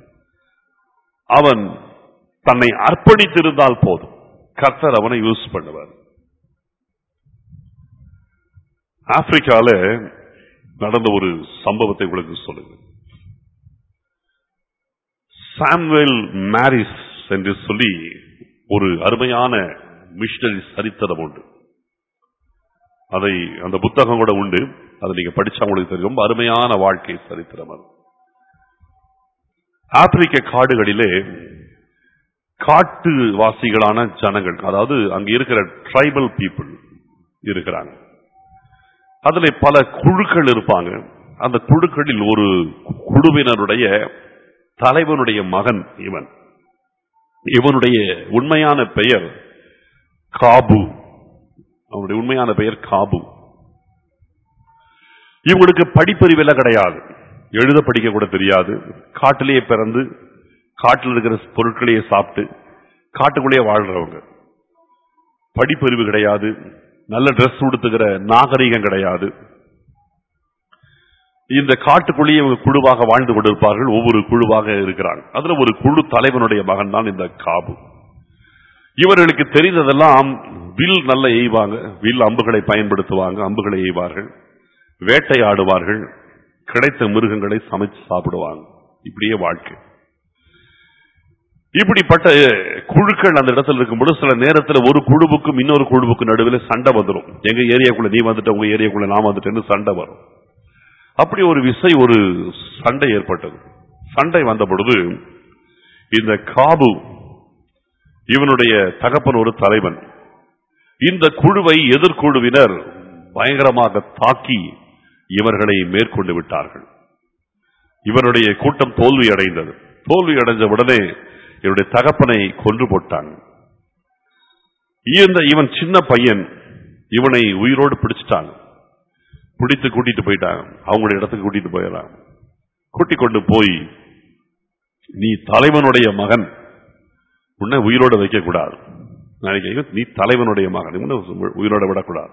அவன் தன்னை அர்ப்பணித்திருந்தால் போதும் கர்த்தர் அவனை யூஸ் பண்ணுவார் ஆப்பிரிக்கால நடந்த ஒரு சம்பவத்தை உங்களுக்கு சொல்லுங்க சாம்வெல் மேரிஸ் என்று சொல்லி ஒரு அருமையான மிஷனரி சரித்திரம் உண்டு அதை அந்த புத்தகம் கூட உண்டு அதை நீங்க படிச்சா உங்களுக்கு தெரியும் ரொம்ப அருமையான வாழ்க்கை சரித்திரம் அது ஆப்பிரிக்க காடுகளிலே காட்டு வாசிகளான ஜனங்கள் அதாவது அங்க இருக்கிற ட்ரைபல் பீப்புள் இருக்கிறாங்க அதுல பல குழுக்கள் இருப்பாங்க அந்த குழுக்களில் ஒரு குழுவினருடைய தலைவனுடைய மகன் இவன் இவனுடைய உண்மையான பெயர் காபு அவனுடைய உண்மையான பெயர் காபு இவங்களுக்கு படிப்பறிவெல்லாம் கிடையாது எழுத படிக்க கூட தெரியாது காட்டிலேயே பிறந்து காட்டில் இருக்கிற பொருட்களையே சாப்பிட்டு காட்டுக்குள்ளேயே வாழ்றவங்க படிப்பறிவு கிடையாது நல்ல ட்ரெஸ் உடுத்துகிற நாகரிகம் கிடையாது இந்த காட்டுக்குள்ளேயே இவங்க குழுவாக வாழ்ந்து கொண்டிருப்பார்கள் ஒவ்வொரு குழுவாக இருக்கிறாங்க அதுல ஒரு குழு தலைவனுடைய மகன் தான் இந்த காபு இவர்களுக்கு தெரிந்ததெல்லாம் வில் நல்ல எய்வாங்க வில் அம்புகளை பயன்படுத்துவாங்க அம்புகளை எய்வார்கள் வேட்டையாடுவார்கள் கிடைத்த மிருகங்களை சமைச்சு சாப்பிடுவாங்க இப்படியே வாழ்க்கை இப்படிப்பட்ட குழுக்கள் அந்த இடத்துல இருக்கும்போது சில நேரத்துல ஒரு குழுவுக்கும் இன்னொரு குழுவுக்கும் நடுவில் சண்டை வந்துடும் எங்க ஏரியாக்குள்ள நீ வந்துட்ட உங்க ஏரியாக்குள்ள நான் வந்துட்டேன்னு சண்டை வரும் அப்படி ஒரு விசை ஒரு சண்டை ஏற்பட்டது சண்டை வந்த பொழுது இந்த காபு இவனுடைய தகப்பன் ஒரு தலைவன் இந்த குழுவை எதிர்குழுவினர் பயங்கரமாக தாக்கி இவர்களை மேற்கொண்டு விட்டார்கள் இவனுடைய கூட்டம் தோல்வி அடைந்தது தோல்வி அடைஞ்ச உடனே இவருடைய தகப்பனை கொன்று போட்டாங்க இந்த இவன் சின்ன பையன் இவனை உயிரோடு பிடிச்சிட்டாங்க பிடித்து கூட்டிட்டு போயிட்டாங்க அவங்களுடைய இடத்துக்கு கூட்டிட்டு போயிடறாங்க கூட்டி கொண்டு போய் நீ தலைவனுடைய மகன் உன்னை உயிரோட வைக்க கூடாது நினைக்க நீ தலைவனுடைய மகன் உன்னை உயிரோட விடக்கூடாது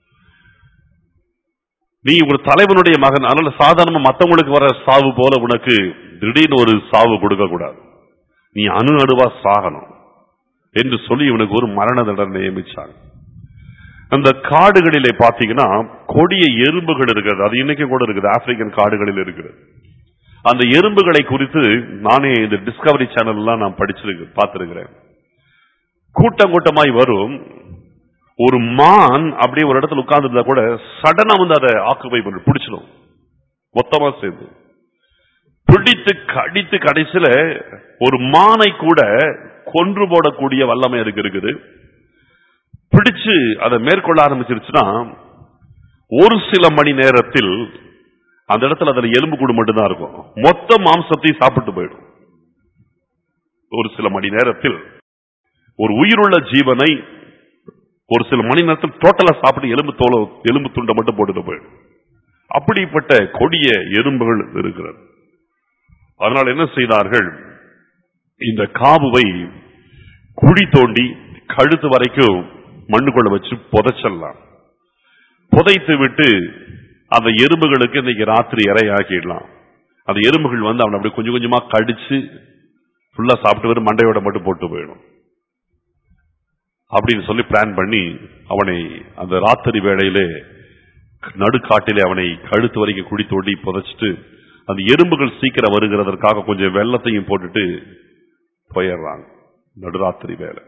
நீ ஒரு தலைவனுடைய மகன் அதனால சாதாரணமா மத்தவங்களுக்கு வர சாவு போல உனக்கு திடீர்னு ஒரு சாவு கொடுக்க கூடாது நீ அணு அணுவா சாகணும் என்று சொல்லி இவனுக்கு ஒரு மரண தண்டனை நியமிச்சாங்க அந்த காடுகளிலே பாத்தீங்கன்னா கொடிய எறும்புகள் இருக்கிறது அது இன்னைக்கு கூட இருக்குது ஆப்பிரிக்கன் காடுகளில் இருக்கிறது அந்த எறும்புகளை குறித்து நானே இந்த டிஸ்கவரி சேனல்லாம் நான் படிச்சிருக்கு பார்த்திருக்கிறேன் கூட்டம் கூட்டமாய் வரும் ஒரு மான் அப்படியே ஒரு இடத்துல உட்கார்ந்து கூட சடனா வந்து அதை ஆக்குபை பண்ணி பிடிச்சிடும் மொத்தமா சேர்ந்து பிடித்து கடித்து கடைசியில ஒரு மானை கூட கொன்று போடக்கூடிய வல்லமை அதுக்கு இருக்குது பிடிச்சு அதை மேற்கொள்ள ஆரம்பிச்சிருச்சுன்னா ஒரு சில மணி நேரத்தில் அந்த இடத்துல அதுல எலும்பு கூடு மட்டும்தான் இருக்கும் மொத்த மாம்சத்தையும் சாப்பிட்டு போயிடும் ஒரு சில மணி நேரத்தில் ஒரு உயிருள்ள ஜீவனை ஒரு சில மணி நேரத்தில் டோட்டலா சாப்பிட்டு எலும்பு தோல எலும்பு துண்டை மட்டும் போட்டுட்டு போயிடும் அப்படிப்பட்ட கொடிய எறும்புகள் இருக்கிறது அதனால் என்ன செய்தார்கள் இந்த காபுவை குழி தோண்டி கழுத்து வரைக்கும் மண்ணுக்குள்ள வச்சு புதைச்சிடலாம் புதைத்து விட்டு அந்த எறும்புகளுக்கு இன்னைக்கு ராத்திரி இறையாக்கிடலாம் அந்த எறும்புகள் வந்து அவனை அப்படி கொஞ்சம் கொஞ்சமா கடிச்சு ஃபுல்லா சாப்பிட்டு வரும் மண்டையோட மட்டும் போட்டு போயிடும் அப்படின்னு சொல்லி பிளான் பண்ணி அவனை அந்த ராத்திரி வேளையிலே நடுக்காட்டிலே அவனை கழுத்து வரைக்கும் குடி தோண்டி புதைச்சிட்டு அந்த எறும்புகள் சீக்கிரம் வருகிறதற்காக கொஞ்சம் வெள்ளத்தையும் போட்டுட்டு போயிடுறாங்க நடுராத்திரி வேலை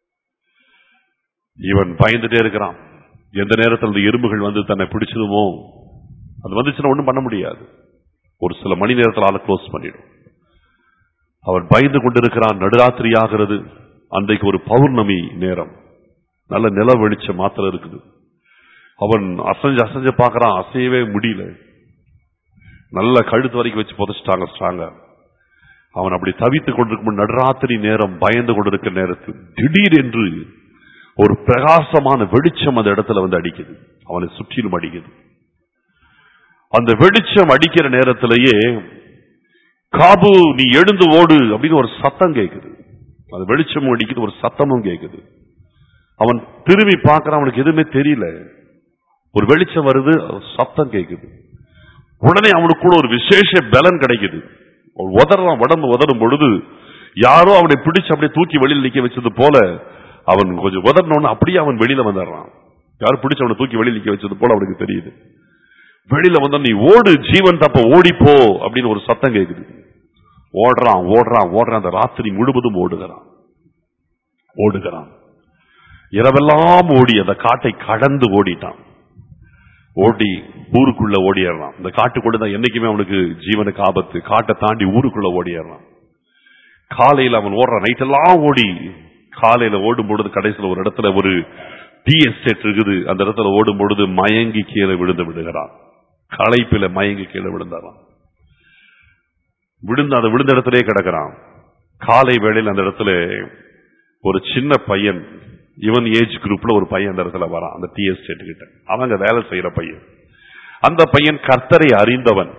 இவன் பயந்துட்டே இருக்கிறான் எந்த நேரத்தில் அந்த எறும்புகள் வந்து தன்னை பிடிச்சதுமோ அது வந்துச்சுன்னா ஒண்ணும் பண்ண முடியாது ஒரு சில மணி நேரத்தில் ஆளை க்ளோஸ் பண்ணிடும் அவன் பயந்து கொண்டிருக்கிறான் நடுராத்திரி ஆகிறது அன்றைக்கு ஒரு பௌர்ணமி நேரம் நல்ல நில வெளிச்சம் மாத்திரம் இருக்குது அவன் அசைஞ்சு அசைஞ்சு பார்க்கறான் அசையவே முடியல நல்ல கழுத்து வரைக்கும் வச்சு புதைச்சிட்டாங்க ஸ்ட்ராங்கா அவன் அப்படி தவித்துக் கொண்டிருக்கும் நடுராத்திரி நேரம் பயந்து கொண்டிருக்கிற நேரத்தில் திடீர் என்று ஒரு பிரகாசமான வெளிச்சம் அந்த இடத்துல வந்து அடிக்குது அவனை சுற்றிலும் அடிக்குது அந்த வெளிச்சம் அடிக்கிற நேரத்திலேயே காபு நீ எழுந்து ஓடு அப்படின்னு ஒரு சத்தம் கேட்குது அது வெளிச்சமும் அடிக்குது ஒரு சத்தமும் கேட்குது அவன் திரும்பி பார்க்கறான் அவனுக்கு எதுவுமே தெரியல ஒரு வெளிச்சம் வருது சத்தம் கேட்குது உடனே அவனுக்கு கூட ஒரு விசேஷ பலன் கிடைக்குது அவன் உதறான் உடம்பு உதறும் பொழுது யாரோ அவனை பிடிச்சு அப்படியே தூக்கி வெளியில் நிக்க வச்சது போல அவன் கொஞ்சம் உதறினோன்னு அப்படியே அவன் வெளியில வந்துடுறான் யாரும் பிடிச்சு அவனை தூக்கி வெளியில் நிக்க வச்சது போல அவனுக்கு தெரியுது வெளியில வந்தா நீ ஓடு ஜீவன் தப்ப ஓடிப்போ அப்படின்னு ஒரு சத்தம் கேக்குது ஓடுறான் ஓடுறான் ஓடுறான் அந்த ராத்திரி முழுவதும் ஓடுகிறான் ஓடுகிறான் இரவெல்லாம் ஓடி அந்த காட்டை கடந்து ஓடிட்டான் ஓடி ஊருக்குள்ள ஓடிடுறான் இந்த காட்டுக்குள்ள தான் என்னைக்குமே அவனுக்கு ஜீவனுக்கு ஆபத்து காட்டை தாண்டி ஊருக்குள்ள ஓடிடுறான் காலையில அவன் ஓடுறான் நைட்டெல்லாம் ஓடி காலையில ஓடும் பொழுது கடைசியில் ஒரு இடத்துல ஒரு டீ எஸ்டேட் இருக்குது அந்த இடத்துல ஓடும் பொழுது மயங்கி கீழே விழுந்து விடுகிறான் களைப்பில மயங்கி கீழே விழுந்தாரான் விழுந்து அந்த விழுந்த இடத்திலே கிடக்கிறான் காலை வேளையில் அந்த இடத்துல ஒரு சின்ன பையன் இவன் ஏஜ் குரூப்ல ஒரு பையன் அந்த இடத்துல வரான் அந்த டி எஸ்டேட் கிட்ட அவங்க வேலை செய்யற பையன் அந்த பையன் கர்த்தரை அறிந்தவன்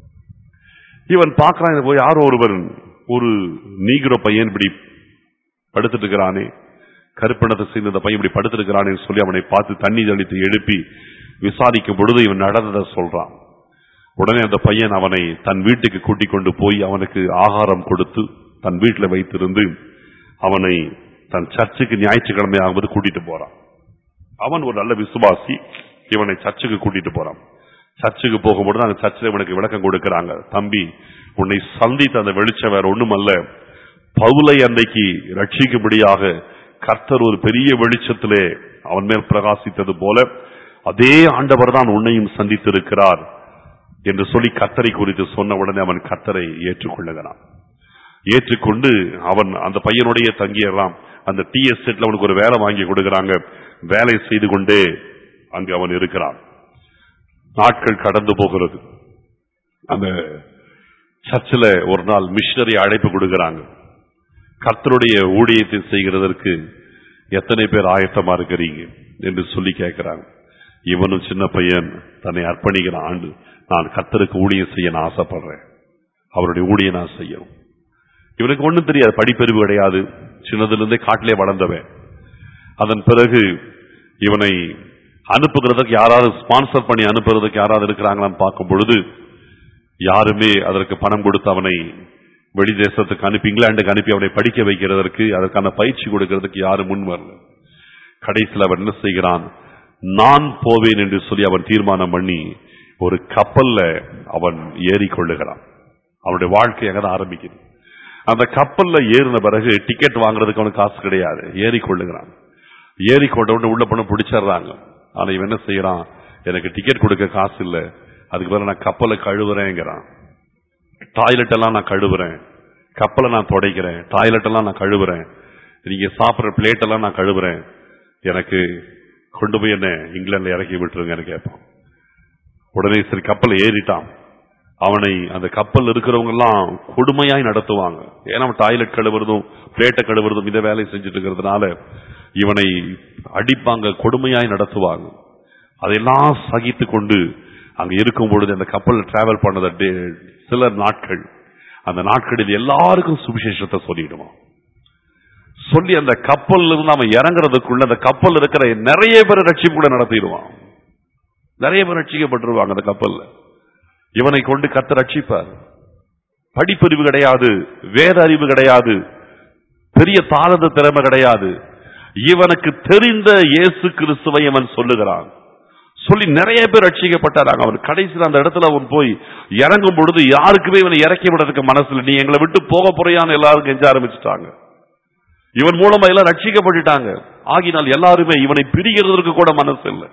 இவன் பார்க்கறான் இது போய் யாரோ ஒருவன் ஒரு நீகிற பையன் இப்படி படுத்துட்டு இருக்கிறானே கருப்பிணத்தை செய்து அந்த பையன் இப்படி படுத்திருக்கிறானே சொல்லி அவனை பார்த்து தண்ணி தெளித்து எழுப்பி விசாரிக்கும் பொழுது இவன் நடந்ததை சொல்றான் உடனே அந்த பையன் அவனை தன் வீட்டுக்கு கூட்டிக் கொண்டு போய் அவனுக்கு ஆகாரம் கொடுத்து தன் வீட்டில் வைத்திருந்து அவனை தன் சர்ச்சுக்கு ஞாயிற்றுக்கிழமை ஆகும்போது கூட்டிட்டு போறான் அவன் ஒரு நல்ல விசுவாசி இவனை சர்ச்சுக்கு கூட்டிட்டு போறான் சர்ச்சுக்கு போகும்போது அந்த சர்ச்சில் இவனுக்கு விளக்கம் கொடுக்கறாங்க தம்பி உன்னை சந்தித்த அந்த வெளிச்சம் வேற ஒண்ணுமல்ல பவுலை அன்னைக்கு ரட்சிக்கும்படியாக கர்த்தர் ஒரு பெரிய வெளிச்சத்திலே அவன் மேல் பிரகாசித்தது போல அதே ஆண்டவர் தான் உன்னையும் சந்தித்திருக்கிறார் என்று சொல்லி கத்தரை குறித்து சொன்ன உடனே அவன் கத்தரை ஏற்றுக்கொள்ளுகிறான் ஏற்றுக்கொண்டு அவன் அந்த பையனுடைய தங்கியெல்லாம் அந்த டி எஸ்டேட்ல அவனுக்கு ஒரு வேலை வாங்கி கொடுக்கறாங்க வேலை செய்து கொண்டே அங்கு அவன் இருக்கிறான் நாட்கள் கடந்து போகிறது அந்த சர்ச்சில் ஒரு நாள் மிஷினரி அழைப்பு கொடுக்கறாங்க கர்த்தருடைய ஊழியத்தை செய்கிறதற்கு எத்தனை பேர் ஆயத்தமா இருக்கிறீங்க என்று சொல்லி கேட்கிறாங்க இவனும் சின்ன பையன் தன்னை அர்ப்பணிக்கிற ஆண்டு நான் கர்த்தருக்கு ஊழியம் செய்ய நான் ஆசைப்படுறேன் அவருடைய ஊழியம் நான் செய்யணும் இவனுக்கு ஒண்ணும் தெரியாது படிப்பறிவு கிடையாது சின்னதிலிருந்தே காட்டிலே வளர்ந்தவன் அதன் பிறகு இவனை அனுப்புகிறதுக்கு யாராவது ஸ்பான்சர் பண்ணி அனுப்புறதுக்கு யாராவது இருக்கிறாங்களான்னு பார்க்கும் பொழுது யாருமே அதற்கு பணம் கொடுத்து அவனை வெளி தேசத்துக்கு அனுப்பி இங்கிலாந்துக்கு அனுப்பி அவனை படிக்க வைக்கிறதற்கு அதற்கான பயிற்சி கொடுக்கிறதுக்கு யாரும் முன் வரல கடைசியில் அவன் என்ன செய்கிறான் நான் போவேன் என்று சொல்லி அவன் தீர்மானம் பண்ணி ஒரு கப்பல்ல அவன் ஏறிக்கொள்ளுகிறான் அவனுடைய வாழ்க்கை அங்கே ஆரம்பிக்குது அந்த கப்பல்ல ஏறின பிறகு டிக்கெட் வாங்குறதுக்கு அவனுக்கு காசு கிடையாது ஏறிக்கொள்ளுகிறான் ஏறிக்கொண்ட உடனே உள்ள பணம் பிடிச்சிடுறாங்க ஆனா இவன் என்ன செய்யறான் எனக்கு டிக்கெட் கொடுக்க காசு இல்ல அதுக்கு பதிலா நான் கப்பலை கழுவுறேங்கிறான் டாய்லெட் எல்லாம் நான் கழுவுறேன் கப்பலை நான் துடைக்கிறேன் டாய்லெட் எல்லாம் நான் கழுவுறேன் நீங்க சாப்பிடுற பிளேட் எல்லாம் நான் கழுவுறேன் எனக்கு கொண்டு போய் என்ன இங்கிலாந்துல இறக்கி விட்டுருங்கன்னு கேட்பான் உடனே சரி கப்பலை ஏறிட்டான் அவனை அந்த கப்பல் இருக்கிறவங்க எல்லாம் கொடுமையாய் நடத்துவாங்க ஏன்னா அவன் டாய்லெட் கழுவுறதும் பிளேட்டை கழுவுறதும் இந்த வேலையை செஞ்சுட்டு இருக்கிறதுனால இவனை அடிப்பாங்க கொடுமையாய் நடத்துவாங்க அதையெல்லாம் சகித்து கொண்டு அங்க இருக்கும் பொழுது அந்த கப்பல் டிராவல் பண்ணத டே- சில நாட்கள் அந்த நாட்களில் எல்லாருக்கும் சுவிசேஷத்தை சொல்லிடுவான் சொல்லி அந்த கப்பல்ல இருந்து அவன் இறங்குறதுக்குள்ள அந்த கப்பல் இருக்கிற நிறைய பேர் ரட்சிப்பு கூட நடத்திடுவான் நிறைய பேர் ரட்சிக்கப்பட்டிருவாங்க அந்த கப்பல்ல இவனை கொண்டு கத்த ரட்சிப்பார் படிப்பறிவு கிடையாது வேத அறிவு கிடையாது பெரிய தாளந்த திறமை கிடையாது இவனுக்கு தெரிந்த இயேசு கிறிஸ்துவை அவன் சொல்லுகிறான் சொல்லி நிறைய பேர் ரட்சிக்கப்பட்டாராங்க அவன் கடைசியில் அந்த இடத்துல அவன் போய் இறங்கும் பொழுது யாருக்குமே இவனை இறக்கி விடுறதுக்கு மனசுல நீ எங்களை விட்டு போக போறியான்னு எல்லாரும் கெஞ்ச ஆரம்பிச்சுட்டாங்க இவன் மூலமா எல்லாம் ரட்சிக்கப்பட்டுட்டாங்க ஆகினால் எல்லாருமே இவனை பிரிகிறதற்கு கூட மனசு இல்லை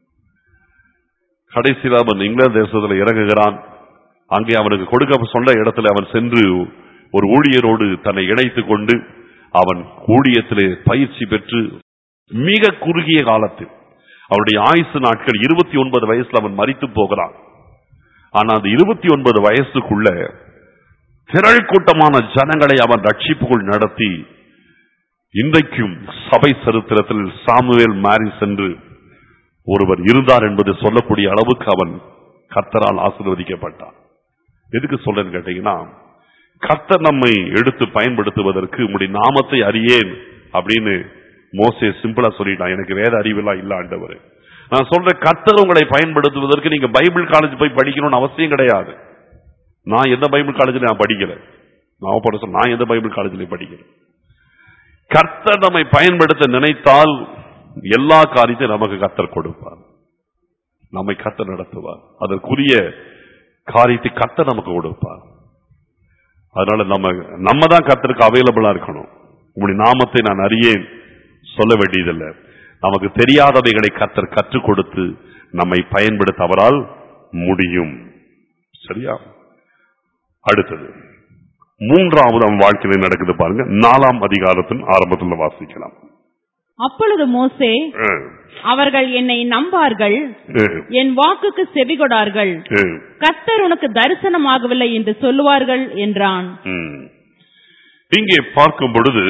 கடைசியில் அவன் இங்கிலாந்து தேசத்துல இறங்குகிறான் அங்கே அவனுக்கு கொடுக்க சொன்ன இடத்துல அவன் சென்று ஒரு ஊழியரோடு தன்னை இணைத்துக் கொண்டு அவன் ஊழியத்திலே பயிற்சி பெற்று மிக குறுகிய காலத்தில் அவனுடைய ஆயுசு நாட்கள் இருபத்தி ஒன்பது வயசுல அவன் மரித்து போகிறான் ஆனா அந்த இருபத்தி ஒன்பது வயசுக்குள்ள திரள் கூட்டமான ஜனங்களை அவன் ரட்சிப்புக்குள் நடத்தி இன்றைக்கும் சபை சரித்திரத்தில் சாமுவேல் மாரிஸ் என்று ஒருவர் இருந்தார் என்பது சொல்லக்கூடிய அளவுக்கு அவன் கர்த்தரால் ஆசீர்வதிக்கப்பட்டான் எதுக்கு சொல்றேன்னு கேட்டீங்கன்னா கர்த்தர் நம்மை எடுத்து பயன்படுத்துவதற்கு உம்முடைய நாமத்தை அறியேன் அப்படின்னு மோசே சிம்பிளா சொல்லிட்டான் எனக்கு வேத அறிவெல்லாம் இல்ல ஆண்டவர் நான் சொல்றேன் கர்த்தர் உங்களை பயன்படுத்துவதற்கு நீங்க பைபிள் காலேஜ் போய் படிக்கணும்னு அவசியம் கிடையாது நான் எந்த பைபிள் காலேஜ்ல நான் படிக்கல நான் போட சொல்ல நான் எந்த பைபிள் காலேஜ்லயும் படிக்கல கர்த்தர் நம்மை பயன்படுத்த நினைத்தால் எல்லா காரியத்தையும் நமக்கு கர்த்தர் கொடுப்பார் நம்மை கர்த்தர் நடத்துவார் அதற்குரிய காரியத்தை கர்த்தர் நமக்கு கொடுப்பார் அதனால நம்ம நம்ம தான் கர்த்தருக்கு அவைலபிளா இருக்கணும் உங்களுடைய நாமத்தை நான் அறியேன் சொல்ல வேண்டியதில்லை நமக்கு தெரியாதவைகளை கர்த்தர் கற்றுக் கொடுத்து நம்மை பயன்படுத்த அவரால் முடியும் சரியா அடுத்தது மூன்றாவது அவன் வாழ்க்கையில நடக்குது பாருங்க நாலாம் அதிகாரத்தின் ஆரம்பத்துல வாசிக்கலாம்
அப்பொழுது மோசே
அஹ்,
அவர்கள் என்னை நம்பார்கள்
அஹ்,
என் வாக்குக்கு செவிகொடார்கள்
அஹ்,
கர்த்தர் உனக்கு தரிசனமாகவில்லை என்று சொல்லுவார்கள் என்றான்
ம். இங்கே பார்க்கும் பொழுது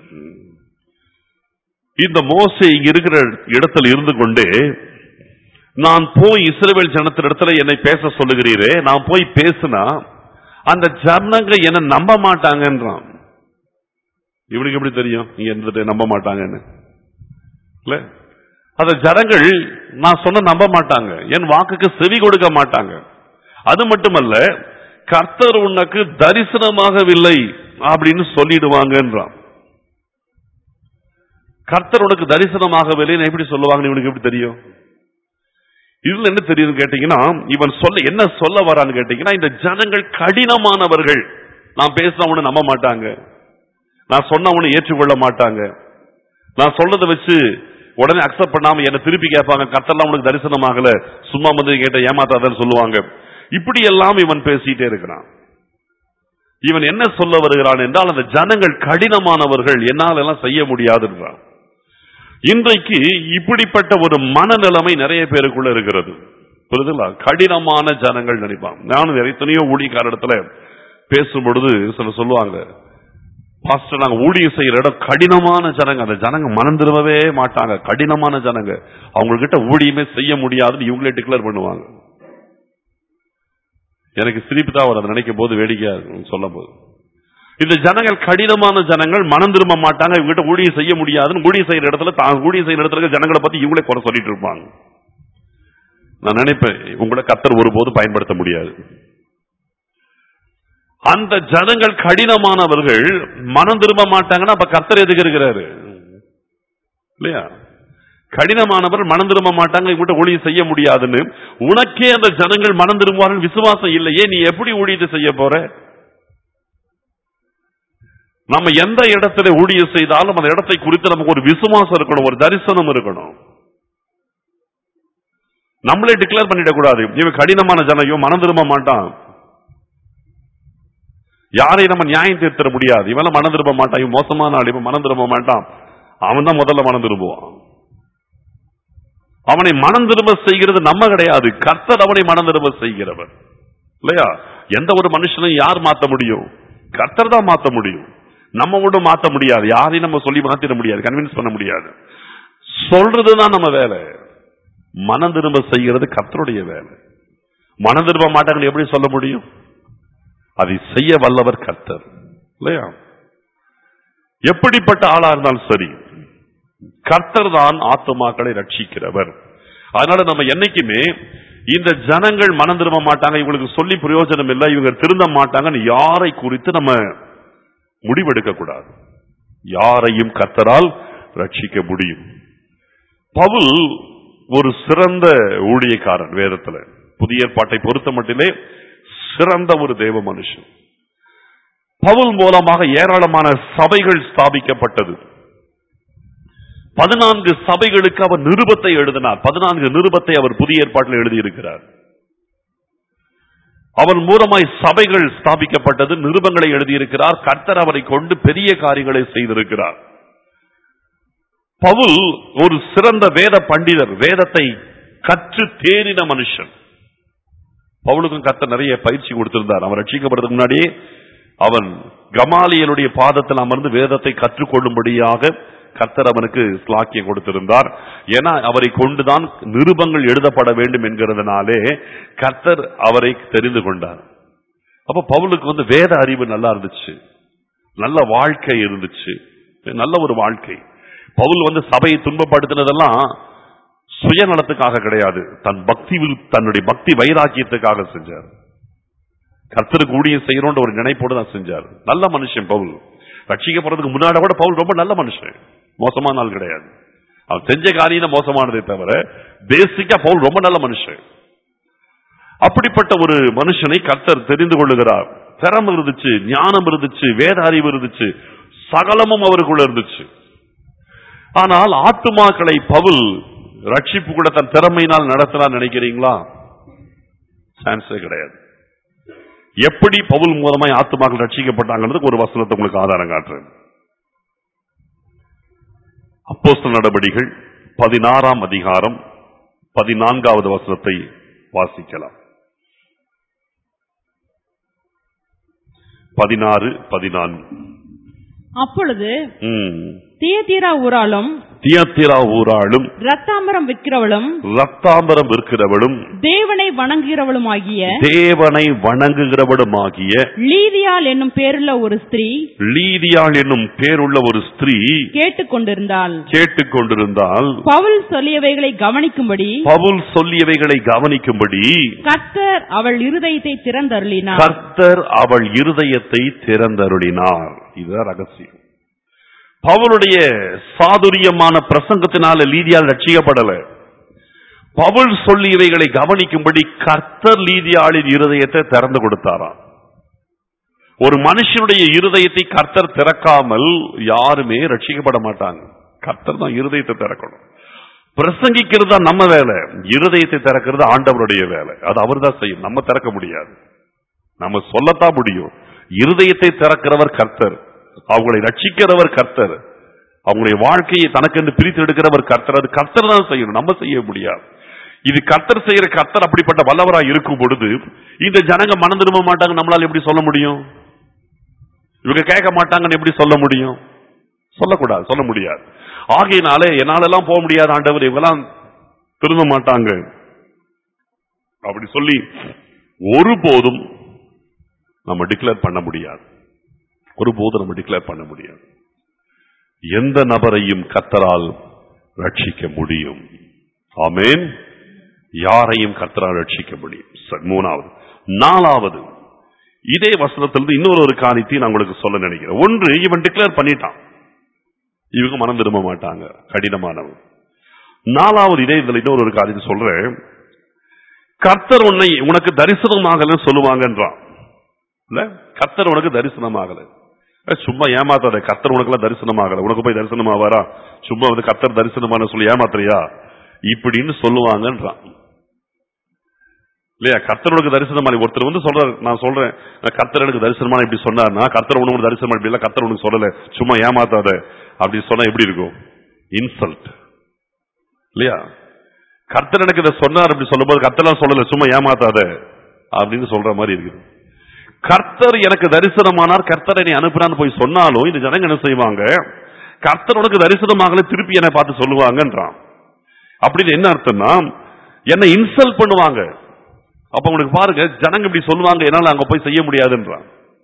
இந்த மோசே இங்க இருக்கிற இடத்துல இருந்து கொண்டே நான் போய் இஸ்ரவேல் ஜனத்தினிடத்துல என்னை பேச சொல்லுகிறீரே நான் போய் பேசினா அந்த ஜனங்க என்ன நம்ப மாட்டாங்கன்றான் இவனுக்கு எப்படி தெரியும் நீங்க எந்த நம்ப மாட்டாங்கன்னு இல்ல அத ஜனங்கள் நான் சொன்ன நம்ப மாட்டாங்க என் வாக்குக்கு செவி கொடுக்க மாட்டாங்க அது மட்டுமல்ல கர்த்தர் உனக்கு தரிசனமாகவில்லை அப்படின்னு சொல்லிடுவாங்கன்றான் கர்த்தர் உனக்கு தரிசனமாகவில்லைன்னு எப்படி சொல்லுவாங்கன்னு இவனுக்கு எப்படி தெரியும் இதுல என்ன தெரியுதுன்னு கேட்டீங்கன்னா இவன் சொல்ல என்ன சொல்ல வரான்னு கேட்டீங்கன்னா இந்த ஜனங்கள் கடினமானவர்கள் நான் பேசினவனு நம்ப மாட்டாங்க நான் சொன்னவனு ஏற்றுக்கொள்ள மாட்டாங்க நான் சொல்றதை வச்சு உடனே அக்செப்ட் பண்ணாம என்ன திருப்பி கேட்பாங்க கத்தெல்லாம் உனக்கு தரிசனமாகல சும்மா வந்து கேட்ட ஏமாத்தாதன்னு சொல்லுவாங்க இப்படி எல்லாம் இவன் பேசிட்டே இருக்கிறான் இவன் என்ன சொல்ல வருகிறான் என்றால் அந்த ஜனங்கள் கடினமானவர்கள் என்னால் எல்லாம் செய்ய முடியாதுன்றான் இன்றைக்கு இப்படிப்பட்ட ஒரு மனநிலைமை நிறைய பேருக்குள்ள இருக்கிறது புரியுதுங்களா கடினமான ஜனங்கள் நினைப்பான் நானும் எத்தனையோ ஊழியக்கார இடத்துல பேசும் பொழுது சில சொல்லுவாங்க பாஸ்டர் நாங்க ஊழியம் செய்யற இடம் கடினமான ஜனங்க அந்த ஜனங்க மனம் திரும்பவே மாட்டாங்க கடினமான ஜனங்க அவங்க கிட்ட ஊழியமே செய்ய முடியாதுன்னு இவங்களே டிக்ளேர் பண்ணுவாங்க எனக்கு சிரிப்பு தான் வரும் அதை நினைக்கும் போது வேடிக்கையா இருக்கும் சொல்லும் போது இந்த ஜனங்கள் கடினமான ஜனங்கள் மனம் திரும்ப மாட்டாங்க இவங்ககிட்ட ஊழியம் செய்ய முடியாதுன்னு ஊழியம் செய்யற இடத்துல தான் ஊழியம் செய்யற இடத்துல இருக்க ஜனங்களை பத்தி இவங்களே குறை சொல்லிட்டு இருப்பாங்க நான் நினைப்பேன் உங்களை கத்தர் ஒருபோது பயன்படுத்த முடியாது அந்த ஜனங்கள் கடினமானவர்கள் மனம் திரும்ப மாட்டாங்கன்னா அப்ப கத்தர் எதுக்கு இருக்கிறாரு இல்லையா கடினமானவர் மனம் திரும்ப மாட்டாங்க இவங்கிட்ட ஊழியம் செய்ய முடியாதுன்னு உனக்கே அந்த ஜனங்கள் மனம் திரும்புவார்கள் விசுவாசம் இல்லையே நீ எப்படி ஊழியத்தை செய்ய போற நம்ம எந்த இடத்துல ஊழியம் செய்தாலும் அந்த இடத்தை குறித்து நமக்கு ஒரு விசுவாசம் இருக்கணும் ஒரு தரிசனம் இருக்கணும் நம்மளே டிக்ளேர் பண்ணிடக்கூடாது இவன் கடினமான ஜனம் இவன் மனம் திரும்ப மாட்டான் யாரையும் நம்ம நியாயம் தீர்த்திட முடியாது இவன் மனம் திரும்ப மாட்டான் இவன் மோசமான ஆள் இவன் மனம் திரும்ப மாட்டான் அவன் தான் முதல்ல மனம் திரும்புவான் அவனை மனம் திரும்ப செய்கிறது நம்ம கிடையாது கர்த்தர் அவனை மனம் திரும்ப செய்கிறவர் இல்லையா எந்த ஒரு மனுஷனையும் யார் மாத்த முடியும் கர்த்தர் தான் மாத்த முடியும் நம்ம ஒன்றும் மாத்த முடியாது யாரையும் நம்ம சொல்லி மாத்திட முடியாது கன்வின்ஸ் பண்ண முடியாது சொல்றதுதான் நம்ம வேலை மனம் திரும்ப செய்கிறது கர்த்தருடைய வேலை மனம் திரும்ப மாட்டாங்கன்னு எப்படி சொல்ல முடியும் அதை செய்ய வல்லவர் கர்த்தர் இல்லையா எப்படிப்பட்ட ஆளா இருந்தாலும் சரி கர்த்தர் தான் ஆத்துமாக்களை ரட்சிக்கிறவர் அதனால நம்ம என்னைக்குமே இந்த ஜனங்கள் மனம் திரும்ப மாட்டாங்க இவங்களுக்கு சொல்லி பிரயோஜனம் இல்லை இவங்க திருந்த மாட்டாங்கன்னு யாரை குறித்து நம்ம முடிவெடுக்க கூடாது யாரையும் கர்த்தரால் ரட்சிக்க முடியும் பவுல் ஒரு சிறந்த ஊழியக்காரன் வேதத்துல புதிய ஏற்பாட்டை பொறுத்த மட்டிலே சிறந்த ஒரு தேவ மனுஷன் பவுல் மூலமாக ஏராளமான சபைகள் ஸ்தாபிக்கப்பட்டது பதினான்கு சபைகளுக்கு அவர் நிருபத்தை எழுதினார் பதினான்கு நிருபத்தை அவர் புதிய ஏற்பாட்டில் எழுதியிருக்கிறார் அவன் மூலமாய் சபைகள் ஸ்தாபிக்கப்பட்டது நிருபங்களை எழுதியிருக்கிறார் கர்த்தர் அவரை கொண்டு பெரிய காரியங்களை செய்திருக்கிறார் பவுல் ஒரு சிறந்த வேத பண்டிதர் வேதத்தை கற்று தேறின மனுஷன் பவுலுக்கும் கர்த்தர் நிறைய பயிற்சி கொடுத்திருந்தார் அவன் ரட்சிக்கப்படுறதுக்கு முன்னாடியே அவன் கமாலியலுடைய பாதத்தில் அமர்ந்து வேதத்தை கற்றுக்கொள்ளும்படியாக கர்த்தர் அவனுக்கு ஸ்லாக்கியம் கொடுத்திருந்தார் ஏன்னா அவரை கொண்டுதான் நிருபங்கள் எழுதப்பட வேண்டும் என்கிறதுனாலே கர்த்தர் அவரை தெரிந்து கொண்டார் அப்ப பவுலுக்கு வந்து வேத அறிவு நல்லா இருந்துச்சு நல்ல வாழ்க்கை இருந்துச்சு நல்ல ஒரு வாழ்க்கை பவுல் வந்து சபையை துன்பப்படுத்தினதெல்லாம் சுயநலத்துக்காக கிடையாது தன் பக்தி தன்னுடைய பக்தி வைராக்கியத்துக்காக செஞ்சார் கர்த்தருக்கு ஊழியம் செய்யணும்ன்ற ஒரு நினைப்போடு தான் செஞ்சார் நல்ல மனுஷன் பவுல் ரட்சிக்கப்படுறதுக்கு முன்னாடி கூட பவுல் ரொம்ப நல்ல மனுஷன் மோசமான ஆள் கிடையாது அவன் செஞ்ச காரியம் மோசமானதே தவிர பேசிக்கா பவுல் ரொம்ப நல்ல மனுஷன் அப்படிப்பட்ட ஒரு மனுஷனை கர்த்தர் தெரிந்து கொள்ளுகிறார் திறமை இருந்துச்சு ஞானம் இருந்துச்சு வேத அறிவு இருந்துச்சு சகலமும் அவருக்குள்ள இருந்துச்சு ஆனால் ஆத்துமாக்களை பவுல் ரட்சிப்பு கூட தன் திறமையினால் நடத்தினார் நினைக்கிறீங்களா சான்ஸே கிடையாது எப்படி பவுல் மூலமாய் ஆத்துமாக்கள் ரட்சிக்கப்பட்டாங்கிறதுக்கு ஒரு வசனத்தை உங்களுக்கு ஆதாரம் காட்டுறேன் அப்போஸ்தல நடபடிகள் பதினாறாம் அதிகாரம் பதினான்காவது வசனத்தை வாசிக்கலாம் பதினாறு பதினான்கு
அப்பொழுது
ம்.
தியதீரா ஊராலும்
தியத்திரா ஊராளும்
ரத்தாம்பரம் விற்கிறவளும்
ரத்தாம்பரம் விற்கிறவளும்
தேவனை வணங்குகிறவளுமாகிய
தேவனை வணங்குகிறவளுமாகிய
லீதியாள் என்னும் பேருள்ள ஒரு ஸ்திரீ
லீதியாள் என்னும் பேருள்ள ஒரு ஸ்திரீ
கேட்டுக்கொண்டிருந்தாள்
கேட்டுக்கொண்டிருந்தால்
பவுல் சொல்லியவைகளை கவனிக்கும்படி
பவுல் சொல்லியவைகளை கவனிக்கும்படி
கர்த்தர் அவள் இருதயத்தை திறந்தருளினார்
கர்த்தர் அவள் இருதயத்தை திறந்தருளினார் இதுதான் ரகசியம் பவுலுடைய சாதுரியமான பிரசங்கத்தினால லீதியால் ரட்சிக்கப்படல பவுல் சொல்லியவைகளை கவனிக்கும்படி கர்த்தர் லீதியாளின் இருதயத்தை திறந்து கொடுத்தாராம் ஒரு மனுஷனுடைய இருதயத்தை கர்த்தர் திறக்காமல் யாருமே ரட்சிக்கப்பட மாட்டாங்க கர்த்தர் தான் இருதயத்தை திறக்கணும் பிரசங்கிக்கிறது தான் நம்ம வேலை இருதயத்தை திறக்கிறது ஆண்டவருடைய வேலை அது அவர் தான் செய்யும் நம்ம திறக்க முடியாது நம்ம சொல்லத்தான் முடியும் இருதயத்தை திறக்கிறவர் கர்த்தர் அவங்களை ரட்சிக்கிறவர் கர்த்தர் அவங்களுடைய வாழ்க்கையை தனக்கென்று பிரித்து எடுக்கிறவர் கர்த்தர் அது கர்த்தர் தான் செய்யணும் நம்ம செய்ய முடியாது இது கர்த்தர் செய்யற கர்த்தர் அப்படிப்பட்ட வல்லவரா இருக்கும் பொழுது இந்த ஜனங்க மனம் திரும்ப மாட்டாங்க நம்மளால எப்படி சொல்ல முடியும் இவங்க கேட்க மாட்டாங்கன்னு எப்படி சொல்ல முடியும் சொல்லக்கூடாது சொல்ல முடியாது ஆகையினாலே என்னாலெல்லாம் போக முடியாது ஆண்டவர் இவங்கெல்லாம் திரும்ப மாட்டாங்க அப்படி சொல்லி ஒருபோதும் நம்ம டிக்ளேர் பண்ண முடியாது ஒருபோதும் நம்ம டிக்ளேர் பண்ண முடியாது எந்த நபரையும் கத்தரால் ரட்சிக்க முடியும் ஆமென் யாரையும் கத்தரால் ரட்சிக்க முடியும் சரி, மூணாவது நாலாவது இதே வசனத்திலிருந்து இன்னொரு ஒரு காரியத்தை நான் உங்களுக்கு சொல்ல நினைக்கிறேன் ஒன்று இவன் டிக்ளேர் பண்ணிட்டான் இவங்க மனம் திரும்ப மாட்டாங்க கடினமானவன் நாலாவது இதே இதுல இன்னொரு ஒரு காரியத்தை சொல்றேன் கர்த்தர் உன்னை உனக்கு தரிசனமாகலன்னு சொல்லுவாங்கன்றான் இல்ல கர்த்தர் உனக்கு தரிசனமாகல அஹ் சும்மா ஏமாத்தாத கர்த்தர் உனக்கு எல்லாம் தரிசனமாகல உனக்கு போய் தரிசனமாவாரா சும்மா வந்து கர்த்தர் தரிசனமான சொல்லி ஏமாத்துறியா இப்படின்னு சொல்லுவாங்கன்றான் இல்லையா கர்த்தர் உனக்கு தரிசனமான ஒருத்தர் வந்து சொல்றாரு நான் சொல்றேன் நான் கர்த்தர் எனக்கு தரிசனமான இப்படி சொன்னார்னா கர்த்தர் உனக்கு தரிசனமான இப்படி இல்ல கர்த்தர் உனக்கு சொல்லல சும்மா ஏமாத்தாத அப்படி சொன்னா எப்படி இருக்கும் இன்சல்ட் இல்லையா கர்த்தர் எனக்கு இதை சொன்னார் அப்படி சொல்லும்போது கர்த்தர்லாம் சொல்லல சும்மா ஏமாத்தாத அப்படின்னு சொல்ற மாதிரி இருக்குது கர்த்தர் எனக்கு தரிசனமானார் கர்த்தர் என்னை அனுப்புறான்னு போய் சொன்னாலும் இந்த ஜனங்க என்ன செய்வாங்க கர்த்தர் உனக்கு தரிசனமாகல திருப்பி என்னை பார்த்து சொல்லுவாங்கன்றான் அப்படின்னு என்ன அர்த்தம்னா என்னை இன்சல்ட் பண்ணுவாங்க அப்ப உங்களுக்கு பாருங்க ஜனங்க இப்படி சொல்லுவாங்க என்னால அங்க போய் செய்ய முடியாதுன்றான்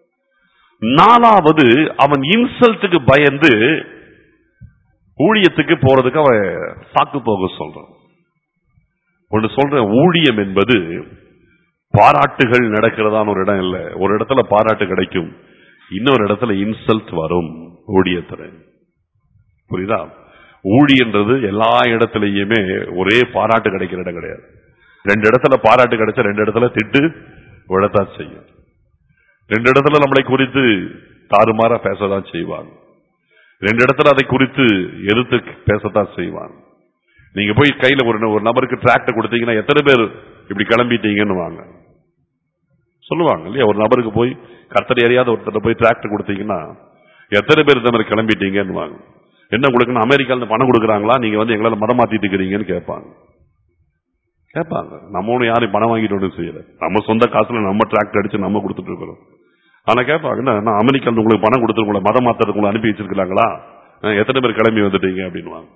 நாலாவது அவன் இன்சல்ட்டுக்கு பயந்து ஊழியத்துக்கு போறதுக்கு அவன் சாக்கு போக சொல்றான் ஒன்று சொல்றேன் ஊழியம் என்பது பாராட்டுகள் நடக்கிறதான ஒரு இடம் இல்ல ஒரு இடத்துல பாராட்டு கிடைக்கும் இன்னொரு இடத்துல இன்சல்ட் வரும் ஊழியத்துல புரியுதா ஊழியன்றது எல்லா இடத்துலயுமே ஒரே பாராட்டு கிடைக்கிற இடம் கிடையாது ரெண்டு இடத்துல பாராட்டு கிடைச்சா ரெண்டு இடத்துல திட்டு விழத்தான் செய்யும் ரெண்டு இடத்துல நம்மளை குறித்து தாறுமாறா பேசதான் செய்வாங்க ரெண்டு இடத்துல அதை குறித்து எதிர்த்து பேசத்தான் செய்வாங்க நீங்க போய் கையில ஒரு ஒரு நபருக்கு டிராக்டர் கொடுத்தீங்கன்னா எத்தனை பேர் இப்படி கிளம்பிட்டீங்கன்னு வாங்க சொல்லுவாங்க இல்லையா ஒரு நபருக்கு போய் கர்த்தர் எறியாத ஒருத்தர் போய் டிராக்டர் கொடுத்தீங்கன்னா எத்தனை பேர் இந்த மாதிரி கிளம்பிட்டீங்கன்னு வாங்க என்ன உங்களுக்கு அமெரிக்கால இருந்து பணம் கொடுக்குறாங்களா நீங்க வந்து எங்களால மதம் மாத்திட்டு இருக்கிறீங்கன்னு கேட்பாங்க கேட்பாங்க நம்ம ஒண்ணு யாரும் பணம் வாங்கிட்டு ஒன்றும் செய்யல நம்ம சொந்த காசுல நம்ம டிராக்டர் அடிச்சு நம்ம கொடுத்துட்டு இருக்கிறோம் ஆனா கேட்பாங்க என்ன நான் அமெரிக்கால உங்களுக்கு பணம் கொடுத்து உங்களை மதம் மாத்துறதுக்கு உங்களை அனுப்பி வச்சிருக்காங்களா அஹ் எத்தனை பேர் கிளம்பி வந்துட்டீங்க அப்படின்வாங்க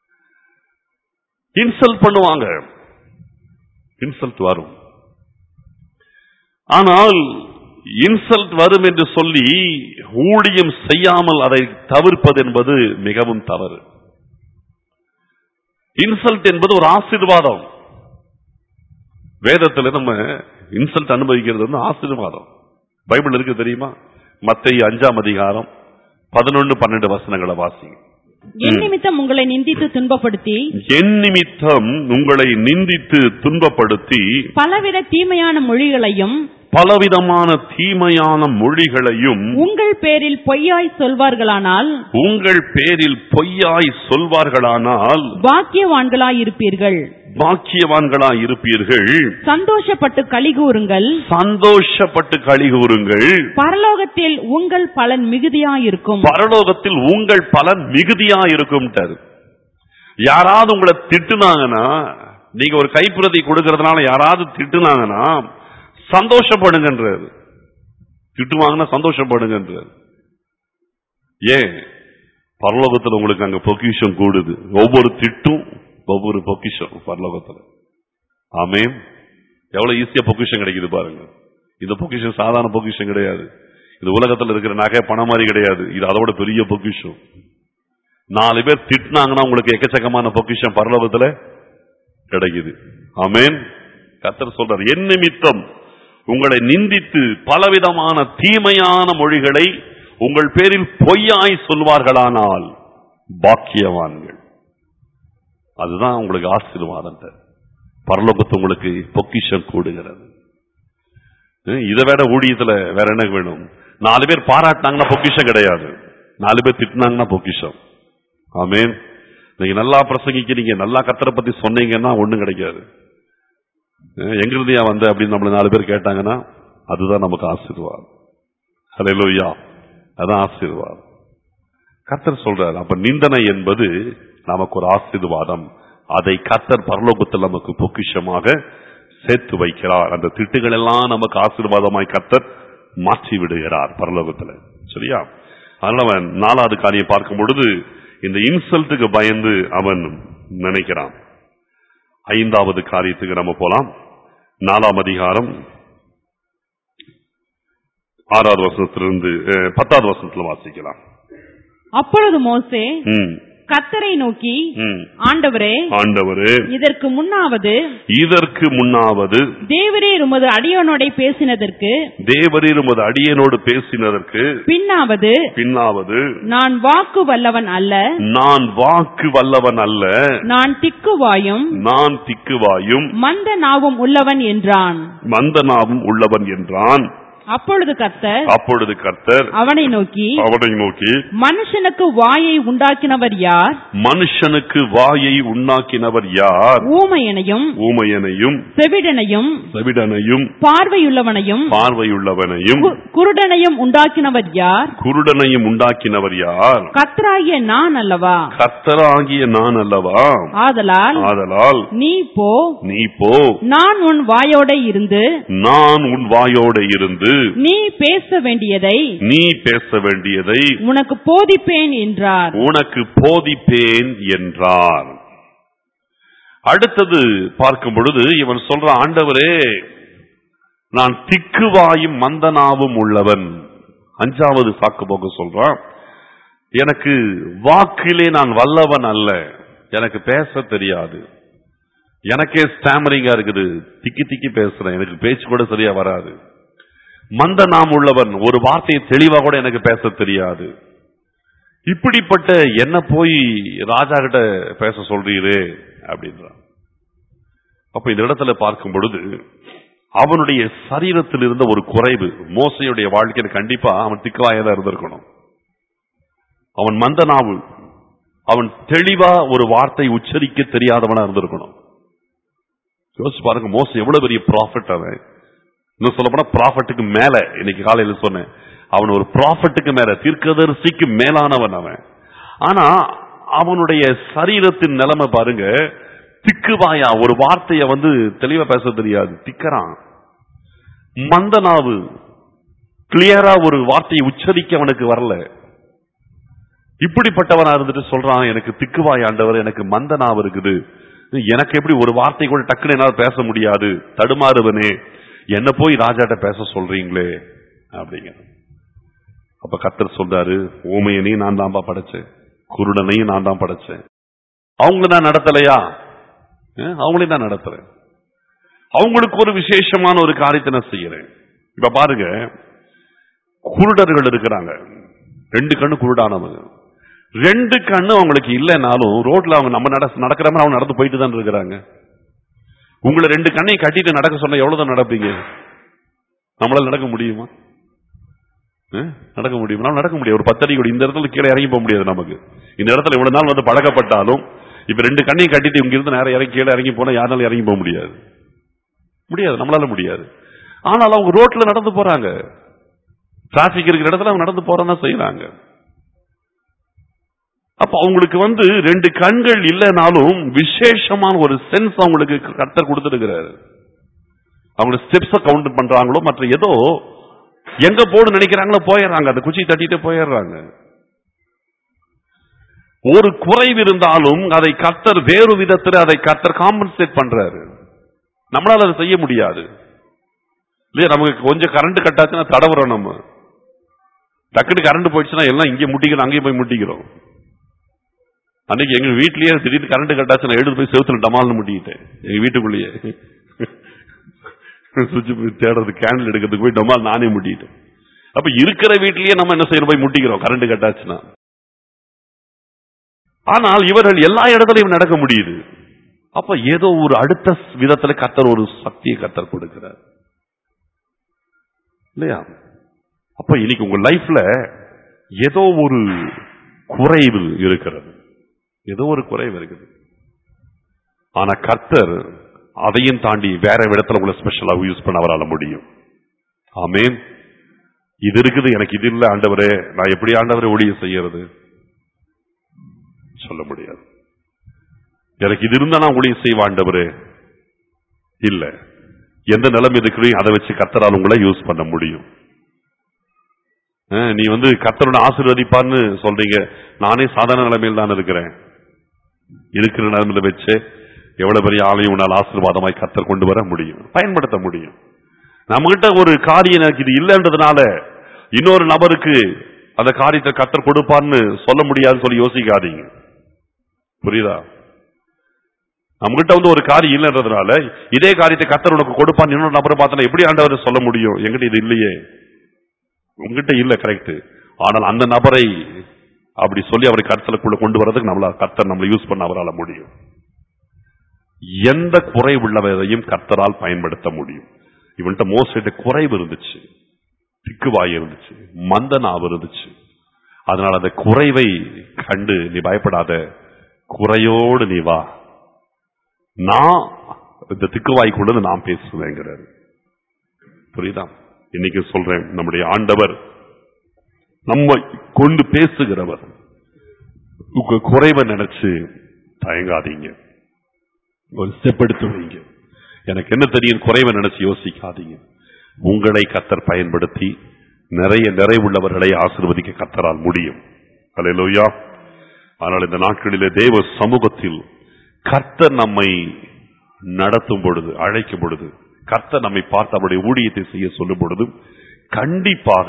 இன்சல்ட் பண்ணுவாங்க இன்சல்ட் வரும் ஆனால் இன்சல்ட் வரும் என்று சொல்லி ஊழியம் செய்யாமல் அதை தவிர்ப்பது என்பது மிகவும் தவறு இன்சல்ட் என்பது ஒரு ஆசீர்வாதம் வேதத்துல நம்ம இன்சல்ட் அனுபவிக்கிறது வந்து ஆசீர்வாதம் பைபிள் இருக்கு தெரியுமா மத்திய அஞ்சாம் அதிகாரம் பதினொன்னு பன்னெண்டு வசனங்களை வாசிங்க
என் நிமித்தம் உங்களை நிந்தித்து துன்பப்படுத்தி
என் நிமித்தம் உங்களை நிந்தித்து துன்பப்படுத்தி
பலவித தீமையான மொழிகளையும்
பலவிதமான தீமையான மொழிகளையும்
உங்கள் பேரில் பொய்யாய் சொல்வார்களானால்
உங்கள் பேரில் பொய்யாய் சொல்வார்களானால்
பாக்கியவான்களாய் இருப்பீர்கள்
பாக்கியவான்களா இருப்பீர்கள்
சந்தோஷப்பட்டு கலிகூறுங்கள்
சந்தோஷப்பட்டு கழிகூறுங்கள்
பரலோகத்தில் உங்கள் பலன் மிகுதியாயிருக்கும்
பரலோகத்தில் உங்கள் பலன் மிகுதியா இருக்கும் யாராவது உங்களை திட்டுனாங்கன்னா நீங்க ஒரு கைப்பிரதி கொடுக்கறதுனால யாராவது திட்டுனாங்கன்னா சந்தோஷப்படுங்கன்றாரு திட்டுவாங்கன்னா சந்தோஷப்படுங்கன்றாரு ஏன் பரலோகத்துல உங்களுக்கு அங்க பொக்கிஷம் கூடுது ஒவ்வொரு திட்டும் ஒவ்வொரு பொக்கிஷம் பரலோகத்துல ஆமென் எவ்வளவு ஈஸியா பொக்கிஷம் கிடைக்குது பாருங்க இந்த பொக்கிஷம் சாதாரண பொக்கிஷம் கிடையாது இது உலகத்துல இருக்கிற நகை பணம் மாதிரி கிடையாது இது அதோட பெரிய பொக்கிஷம் நாலு பேர் திட்டினாங்கன்னா உங்களுக்கு எக்கச்சக்கமான பொக்கிஷம் பரலோகத்துல கிடைக்குது ஆமென் கர்த்தர் சொல்றார் என் நிமித்தம் உங்களை நிந்தித்து பலவிதமான தீமையான மொழிகளை உங்கள் பேரில் பொய்யாய் சொல்வார்களானால் பாக்கியவான்கள் அதுதான் உங்களுக்கு ஆசீர்வாதம் பரலோகத்து உங்களுக்கு பொக்கிஷம் கூடுகிறது ஹம், இதை விட ஊழியத்துல வேற என்ன வேணும் நாலு பேர் பாராட்டினாங்கன்னா பொக்கிஷம் கிடையாது நாலு பேர் திட்டினாங்கன்னா பொக்கிஷம் ஆமென் நீங்க நல்லா பிரசங்கிக்கிறீங்க நல்லா கத்தரை பத்தி சொன்னீங்கன்னா ஒண்ணும் கிடைக்காது அஹ் எங்கிருந்தியா வந்த அப்படின்னு நம்மள நாலு பேர் கேட்டாங்கன்னா அதுதான் நமக்கு ஆசீர்வாதம் ஹalleluya அதான் ஆசீர்வாதம் கர்த்தர் சொல்றார் அப்ப நிந்தனை என்பது நமக்கு ஒரு ஆசீர்வாதம் அதை கர்த்தர் பரலோகத்தில் நமக்கு பொக்கிஷமாக சேர்த்து வைக்கிறார் அந்த திட்டுகள் எல்லாம் நமக்கு ஆசீர்வாதமாய் கர்த்தர் மாற்றி விடுகிறார் பரலோகத்துல சரியா அதனால அவன் நாலாவது காரியம் பார்க்கும் பொழுது இந்த இன்சல்ட்டுக்கு பயந்து அவன் நினைக்கிறான் ஐந்தாவது காரியத்துக்கு நம்ம போலாம் நாலாம் அதிகாரம் ஆறாவது வசனத்திலிருந்து அஹ், பத்தாவது வசனத்துல வாசிக்கலாம்
அப்பொழுது மோசே
ம்,
கத்தரை நோக்கி
ம்.
ஆண்டவரே
ஆண்டவரே
இதற்கு முன்னாவது
இதற்கு முன்னாவது
தேவரே உமது அடியோனோடை பேசினதற்கு
தேவரீர் உமது அடியனோடு பேசினதற்கு
பின்னாவது
பின்னாவது
நான் வாக்கு வல்லவன் அல்ல
நான் வாக்கு வல்லவன் அல்ல
நான் திக்குவாயும்
நான் திக்குவாயும்
மந்த நாவும் உள்ளவன் என்றான்
மந்தனாவும் உள்ளவன் என்றான்
அப்பொழுது கர்த்தர்
அப்பொழுது கர்த்தர்
அவனை நோக்கி
அவனை நோக்கி
மனுஷனுக்கு வாயை உண்டாக்கினவர் யார்
மனுஷனுக்கு வாயை உண்ணாக்கினவர் யார்
ஊமையனையும்
ஊமையனையும்
செவிடனையும்
செவிடனையும்
பார்வையுள்ளவனையும்
பார்வையுள்ளவனையும்
கு- குருடனையும் உண்டாக்கினவர் யார்
குருடனையும் உண்டாக்கினவர் யார்
கர்த்தராகிய நான் அல்லவா
கர்த்தராகிய நான் அல்லவா
ஆதலால்
ஆதலால்
நீ போ
நீ போ
நான் உன் வாயோட இருந்து
நான் உன் வாயோட இருந்து
நீ பேச வேண்டியதை
நீ பேச வேண்டியதை
உனக்கு போதிப்பேன் என்றார்
உனக்கு போதிப்பேன் என்றார் அடுத்தது பார்க்கும் பொழுது இவன் சொல்ற ஆண்டவரே நான் திக்குவாயும் மந்தனாவும் உள்ளவன் அஞ்சாவது சாக்கு போக்கு சொல்றான் எனக்கு வாக்கிலே நான் வல்லவன் அல்ல எனக்கு பேச தெரியாது எனக்கே ஸ்டாமரிங்கா இருக்குது திக்கி திக்கி பேசுறேன் எனக்கு பேச்சு கூட சரியா வராது மந்த நாம் உள்ளவன் ஒரு வார்த்தையை தெளிவா கூட எனக்கு பேச தெரியாது இப்படிப்பட்ட என்ன போய் ராஜா கிட்ட பேச சொல்றீரே அப்படின்றான் அப்ப இந்த இடத்துல பார்க்கும் பொழுது அவனுடைய சரீரத்தில் இருந்த ஒரு குறைவு மோசையுடைய வாழ்க்கையில் கண்டிப்பா அவன் திக்கவாயதான் இருந்திருக்கணும் அவன் மந்த நாவு அவன் தெளிவா ஒரு வார்த்தை உச்சரிக்க தெரியாதவனா இருந்திருக்கணும் யோசிச்சு பாருங்க மோச எவ்வளவு பெரிய ப்ராஃபிட் அவன் இன்னும் சொல்ல போனா ப்ராஃபட்டுக்கு மேல இன்னைக்கு காலையில சொன்னேன் அவன் ஒரு ப்ராஃபட்டுக்கு மேல தீர்க்கதரிசிக்கு மேலானவன் அவன் ஆனா அவனுடைய சரீரத்தின் நிலைமை பாருங்க திக்குவாயா ஒரு வார்த்தைய வந்து தெளிவா பேச தெரியாது திக்கறான் மந்தனாவு கிளியரா ஒரு வார்த்தையை உச்சரிக்க அவனுக்கு வரல இப்படிப்பட்டவனா இருந்துட்டு சொல்றான் எனக்கு திக்குவாய் ஆண்டவர் எனக்கு மந்தனாவு இருக்குது எனக்கு எப்படி ஒரு வார்த்தை கூட டக்குன்னு என்னால பேச முடியாது தடுமாறுவனே என்ன போய் ராஜாட்ட பேச சொல்றீங்களே அப்படிங்க அப்ப கத்தர் சொல்றாரு ஊமையனையும் நான் தான்பா படைச்சேன் குருடனையும் நான் தான் படைச்சேன் அவங்கள நான் நடத்தலையா அஹ், அவங்களையும் நான் நடத்துறேன் அவங்களுக்கு ஒரு விசேஷமான ஒரு காரியத்தை நான் செய்யறேன் இப்ப பாருங்க குருடர்கள் இருக்கிறாங்க ரெண்டு கண்ணு குருடானவங்க ரெண்டு கண்ணு அவங்களுக்கு இல்லைனாலும் ரோட்ல அவங்க நம்ம நட நடக்கிற மாதிரி அவங்க நடந்து போயிட்டு தான் இருக்கிறாங்க உங்களை ரெண்டு கண்ணையும் கட்டிட்டு நடக்க சொன்னா எவ்வளவுதான் நடப்பீங்க நம்மளால நடக்க முடியுமா அஹ்? நடக்க முடியுமா நம்ம நடக்க முடியாது ஒரு பத்தடி கூட இந்த இடத்துல கீழே இறங்கி போக முடியாது நமக்கு இந்த இடத்துல இவ்வளவு நாள் வந்து பழக்கப்பட்டாலும் இப்ப ரெண்டு கண்ணையும் கட்டிட்டு இங்க இருந்து நேரம் இறங்கி கீழே இறங்கி போனா யாராலும் இறங்கி போக முடியாது முடியாது நம்மளால முடியாது ஆனால் அவங்க ரோட்ல நடந்து போறாங்க டிராபிக் இருக்கிற இடத்துல அவங்க நடந்து போறதான் செய்யறாங்க அப்ப அவங்களுக்கு வந்து ரெண்டு கண்கள் இல்லைனாலும் விசேஷமான ஒரு சென்ஸ் அவங்களுக்கு கர்த்தர் கொடுத்துருக்கிறாரு அவங்க ஸ்டெப்ஸ கவுண்ட் பண்றாங்களோ மற்ற ஏதோ எங்க போடு நினைக்கிறாங்களோ போயிடுறாங்க அந்த குச்சி தட்டிட்டு போயிடுறாங்க ஒரு குறைவு இருந்தாலும் அதை கர்த்தர் வேறு விதத்தில் அதை கர்த்தர் காம்பன்சேட் பண்றாரு நம்மளால அதை செய்ய முடியாது இல்லையா நமக்கு கொஞ்சம் கரண்ட் கட்டாச்சுன்னா தடவுறோம் நம்ம டக்குனு கரண்ட் போயிடுச்சுன்னா எல்லாம் இங்கே முட்டிக்கிறோம் அங்கேயும் போய் முட்டிக்கிறோம் அன்னைக்கு எங்க வீட்லயே திடீர்னு கரண்ட் கட்டாச்சு நான் எடுத்து போய் செவுத்துல டமால்னு முட்டிக்கிட்டேன் எங்க வீட்டுக்குள்ளேயே சுவிட்ச் போய் தேடுறது கேண்டில் எடுக்கிறதுக்கு போய் டமால் நானே முட்டிக்கிட்டேன் அப்ப இருக்கிற வீட்லயே நம்ம என்ன செய்யறோம் போய் முட்டிக்கிறோம் கரண்ட் கட்டாச்சுன்னா ஆனால் இவர்கள் எல்லா இடத்துலயும் நடக்க முடியுது அப்ப ஏதோ ஒரு அடுத்த விதத்துல கத்தர் ஒரு சக்தியை கத்தர் கொடுக்கிறார் இல்லையா அப்ப இன்னைக்கு உங்க லைஃப்ல ஏதோ ஒரு குறைவு இருக்கிறது ஏதோ ஒரு குறைவு இருக்குது ஆனா கர்த்தர் அதையும் தாண்டி வேற இடத்துல உங்களை ஸ்பெஷலா யூஸ் பண்ண அவரால் முடியும் ஆமேன் இது இருக்குது எனக்கு இது இல்ல ஆண்டவரே நான் எப்படி ஆண்டவரே ஊழியம் செய்யறது சொல்ல முடியாது எனக்கு இது இருந்தா நான் ஊழியம் செய்வ ஆண்டவரே இல்ல எந்த நிலைமை இருக்கிறீங்க அதை வச்சு கர்த்தரால் உங்களை யூஸ் பண்ண முடியும் அஹ், நீ வந்து கர்த்தரோட ஆசீர்வதிப்பான்னு சொல்றீங்க நானே சாதாரண நிலைமையில் தான் இருக்கிறேன் இருக்கிற நிலைமையில வச்சு எவ்வளவு பெரிய ஆலயம் உன்னால் ஆசீர்வாதமாய் கர்த்தர் கொண்டு வர முடியும் பயன்படுத்த முடியும் நம்மகிட்ட ஒரு காரியம் எனக்கு இது இல்லைன்றதுனால இன்னொரு நபருக்கு அந்த காரியத்தை கர்த்தர் கொடுப்பான்னு சொல்ல முடியாதுன்னு சொல்லி யோசிக்காதீங்க புரியுதா நம்மகிட்ட வந்து ஒரு காரியம் இல்லைன்றதுனால இதே காரியத்தை கர்த்தர் உனக்கு கொடுப்பான்னு இன்னொரு நபரை பார்த்தா எப்படி ஆண்டவர் சொல்ல முடியும் என்கிட்ட இது இல்லையே உங்ககிட்ட இல்ல கரெக்ட் ஆனால் அந்த நபரை அப்படி சொல்லி அவரை கருத்தலுக்குள்ள கொண்டு வரதுக்கு நம்மள கர்த்தர் நம்மளை யூஸ் பண்ண அவரால முடியும் எந்த குறைவுள்ளவரையும் கர்த்தரால் பயன்படுத்த முடியும் இவன்கிட்ட மோசிட்ட குறைவு இருந்துச்சு திக்குவாய் இருந்துச்சு மந்த நாவு இருந்துச்சு அதனால அந்த குறைவை கண்டு நீ பயப்படாத குறையோடு நீ வா நான் இந்த திக்குவாய்க்குள்ளது நான் பேசுவேங்கிறாரு புரியுதா இன்னைக்கு சொல்றேன் நம்முடைய ஆண்டவர் நம்ம கொண்டு பேசுகிறவர் உங்க குறைவை நினைச்சு தயங்காதீங்க ஒரு ஸ்டெப் எடுத்து வைங்க எனக்கு என்ன தெரியும் குறைவை நினைச்சு யோசிக்காதீங்க உங்களை கத்தர் பயன்படுத்தி நிறைய நிறைவுள்ளவர்களை ஆசீர்வதிக்க கத்தரால் முடியும் அல்லேலூயா ஆனால் இந்த நாட்களிலே தேவ சமூகத்தில் கர்த்தர் நம்மை நடத்தும் பொழுது அழைக்கும் பொழுது கர்த்தர் நம்மை பார்த்து அவருடைய ஊழியத்தை செய்ய சொல்லும் பொழுது கண்டிப்பாக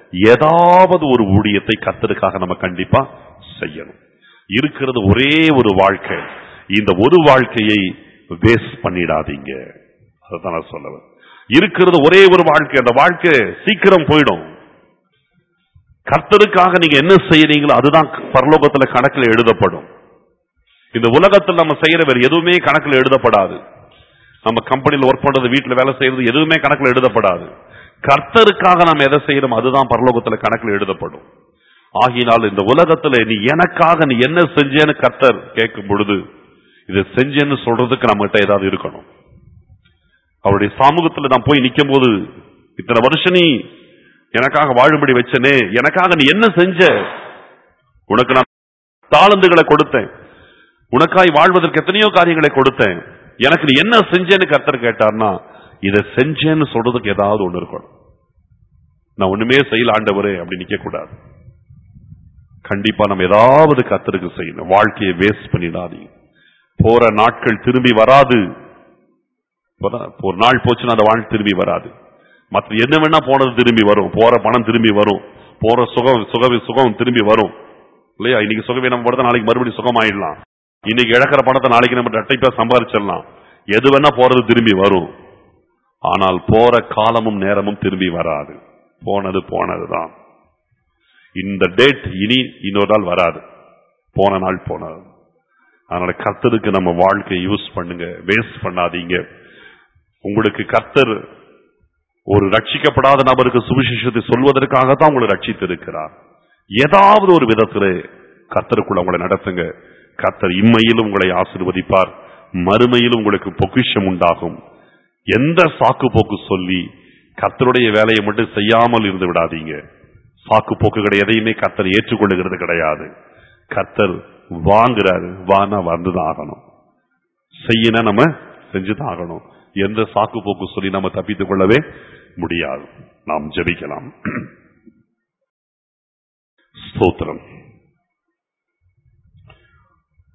ஏதாவது ஒரு ஊழியத்தை கர்த்தருக்காக நம்ம கண்டிப்பா செய்யணும் இருக்கிறது ஒரே ஒரு வாழ்க்கை இந்த ஒரு வாழ்க்கையை வேஸ்ட் பண்ணிடாதீங்க அதுதான் நான் சொல்லவன் இருக்கிறது ஒரே ஒரு வாழ்க்கை அந்த வாழ்க்கை சீக்கிரம் போயிடும் கர்த்தருக்காக நீங்க என்ன செய்யறீங்களோ அதுதான் பரலோகத்துல கணக்கில் எழுதப்படும் இந்த உலகத்தில் நம்ம செய்யற வேற எதுவுமே கணக்கில் எழுதப்படாது நம்ம கம்பெனியில் ஒர்க் பண்றது வீட்டுல வேலை செய்யறது எதுவுமே கணக்கில் எழுதப்படாது கர்த்தருக்காக நம்ம எதை செய்யறோம் அதுதான் பரலோகத்துல கணக்கில் எழுதப்படும் ஆகினால் இந்த உலகத்துல நீ எனக்காக நீ என்ன செஞ்சேன்னு கர்த்தர் கேட்கும் பொழுது இதை செஞ்சேன்னு சொல்றதுக்கு நம்மகிட்ட ஏதாவது இருக்கணும் அவருடைய சமூகத்துல நான் போய் நிக்கும் போது இத்தனை வருஷம் நீ எனக்காக வாழும்படி வச்சனே எனக்காக நீ என்ன செஞ்ச உனக்கு நான் தாளந்துகளை கொடுத்தேன் உனக்காய் வாழ்வதற்கு எத்தனையோ காரியங்களை கொடுத்தேன் எனக்கு நீ என்ன செஞ்சேன்னு கர்த்தர் கேட்டார்னா இதை செஞ்சேன்னு சொல்றதுக்கு ஏதாவது ஒண்ணு இருக்கணும் நான் ஒண்ணுமே செய்யல ஆண்டவரே அப்படி நிக்க கூடாது கண்டிப்பா நம்ம ஏதாவது கர்த்தருக்கு செய்யணும் வாழ்க்கையை வேஸ்ட் பண்ணிடாதீங்க போற நாட்கள் திரும்பி வராது இப்பதான் ஒரு நாள் போச்சுன்னா அந்த வாழ் திரும்பி வராது மற்ற என்ன வேணா போனது திரும்பி வரும் போற பணம் திரும்பி வரும் போற சுகம் சுக சுகம் திரும்பி வரும் இல்லையா இன்னைக்கு சுகமே நம்ம படுத்த நாளைக்கு மறுபடியும் சுகம் ஆயிடலாம் இன்னைக்கு இழக்கிற பணத்தை நாளைக்கு நம்ம ரெட்டைப்பா சம்பாதிச்சிடலாம் எது வேணா போறது திரும்பி வரும் ஆனால் போற காலமும் நேரமும் திரும்பி வராது போனது போனதுதான் இந்த டேட் இனி இன்னொரு நாள் வராது போன நாள் போனது அதனால கர்த்தருக்கு நம்ம வாழ்க்கையை யூஸ் பண்ணுங்க வேஸ்ட் பண்ணாதீங்க உங்களுக்கு கர்த்தர் ஒரு ரட்சிக்கப்படாத நபருக்கு சுவிசேஷத்தை சொல்வதற்காகத்தான் உங்களை ரட்சித்திருக்கிறார் ஏதாவது ஒரு விதத்திலே கர்த்தருக்குள்ள உங்களை நடத்துங்க கர்த்தர் இம்மையிலும் உங்களை ஆசீர்வதிப்பார் மறுமையிலும் உங்களுக்கு பொக்கிஷம் உண்டாகும் எந்த சாக்கு போக்கு சொல்லி கர்த்தருடைய வேலையை மட்டும் செய்யாமல் இருந்து விடாதீங்க சாக்கு போக்குகளை எதையுமே கர்த்தர் ஏற்றுக்கொள்ளுகிறது கிடையாது கர்த்தர் வாங்குறாரு வானா வந்துதான் ஆகணும் செய்யனா நம்ம செஞ்சுதான் ஆகணும் எந்த சாக்கு போக்கு சொல்லி நம்ம தப்பித்துக் கொள்ளவே முடியாது நாம் ஜெபிக்கலாம் ஸ்தோத்திரம்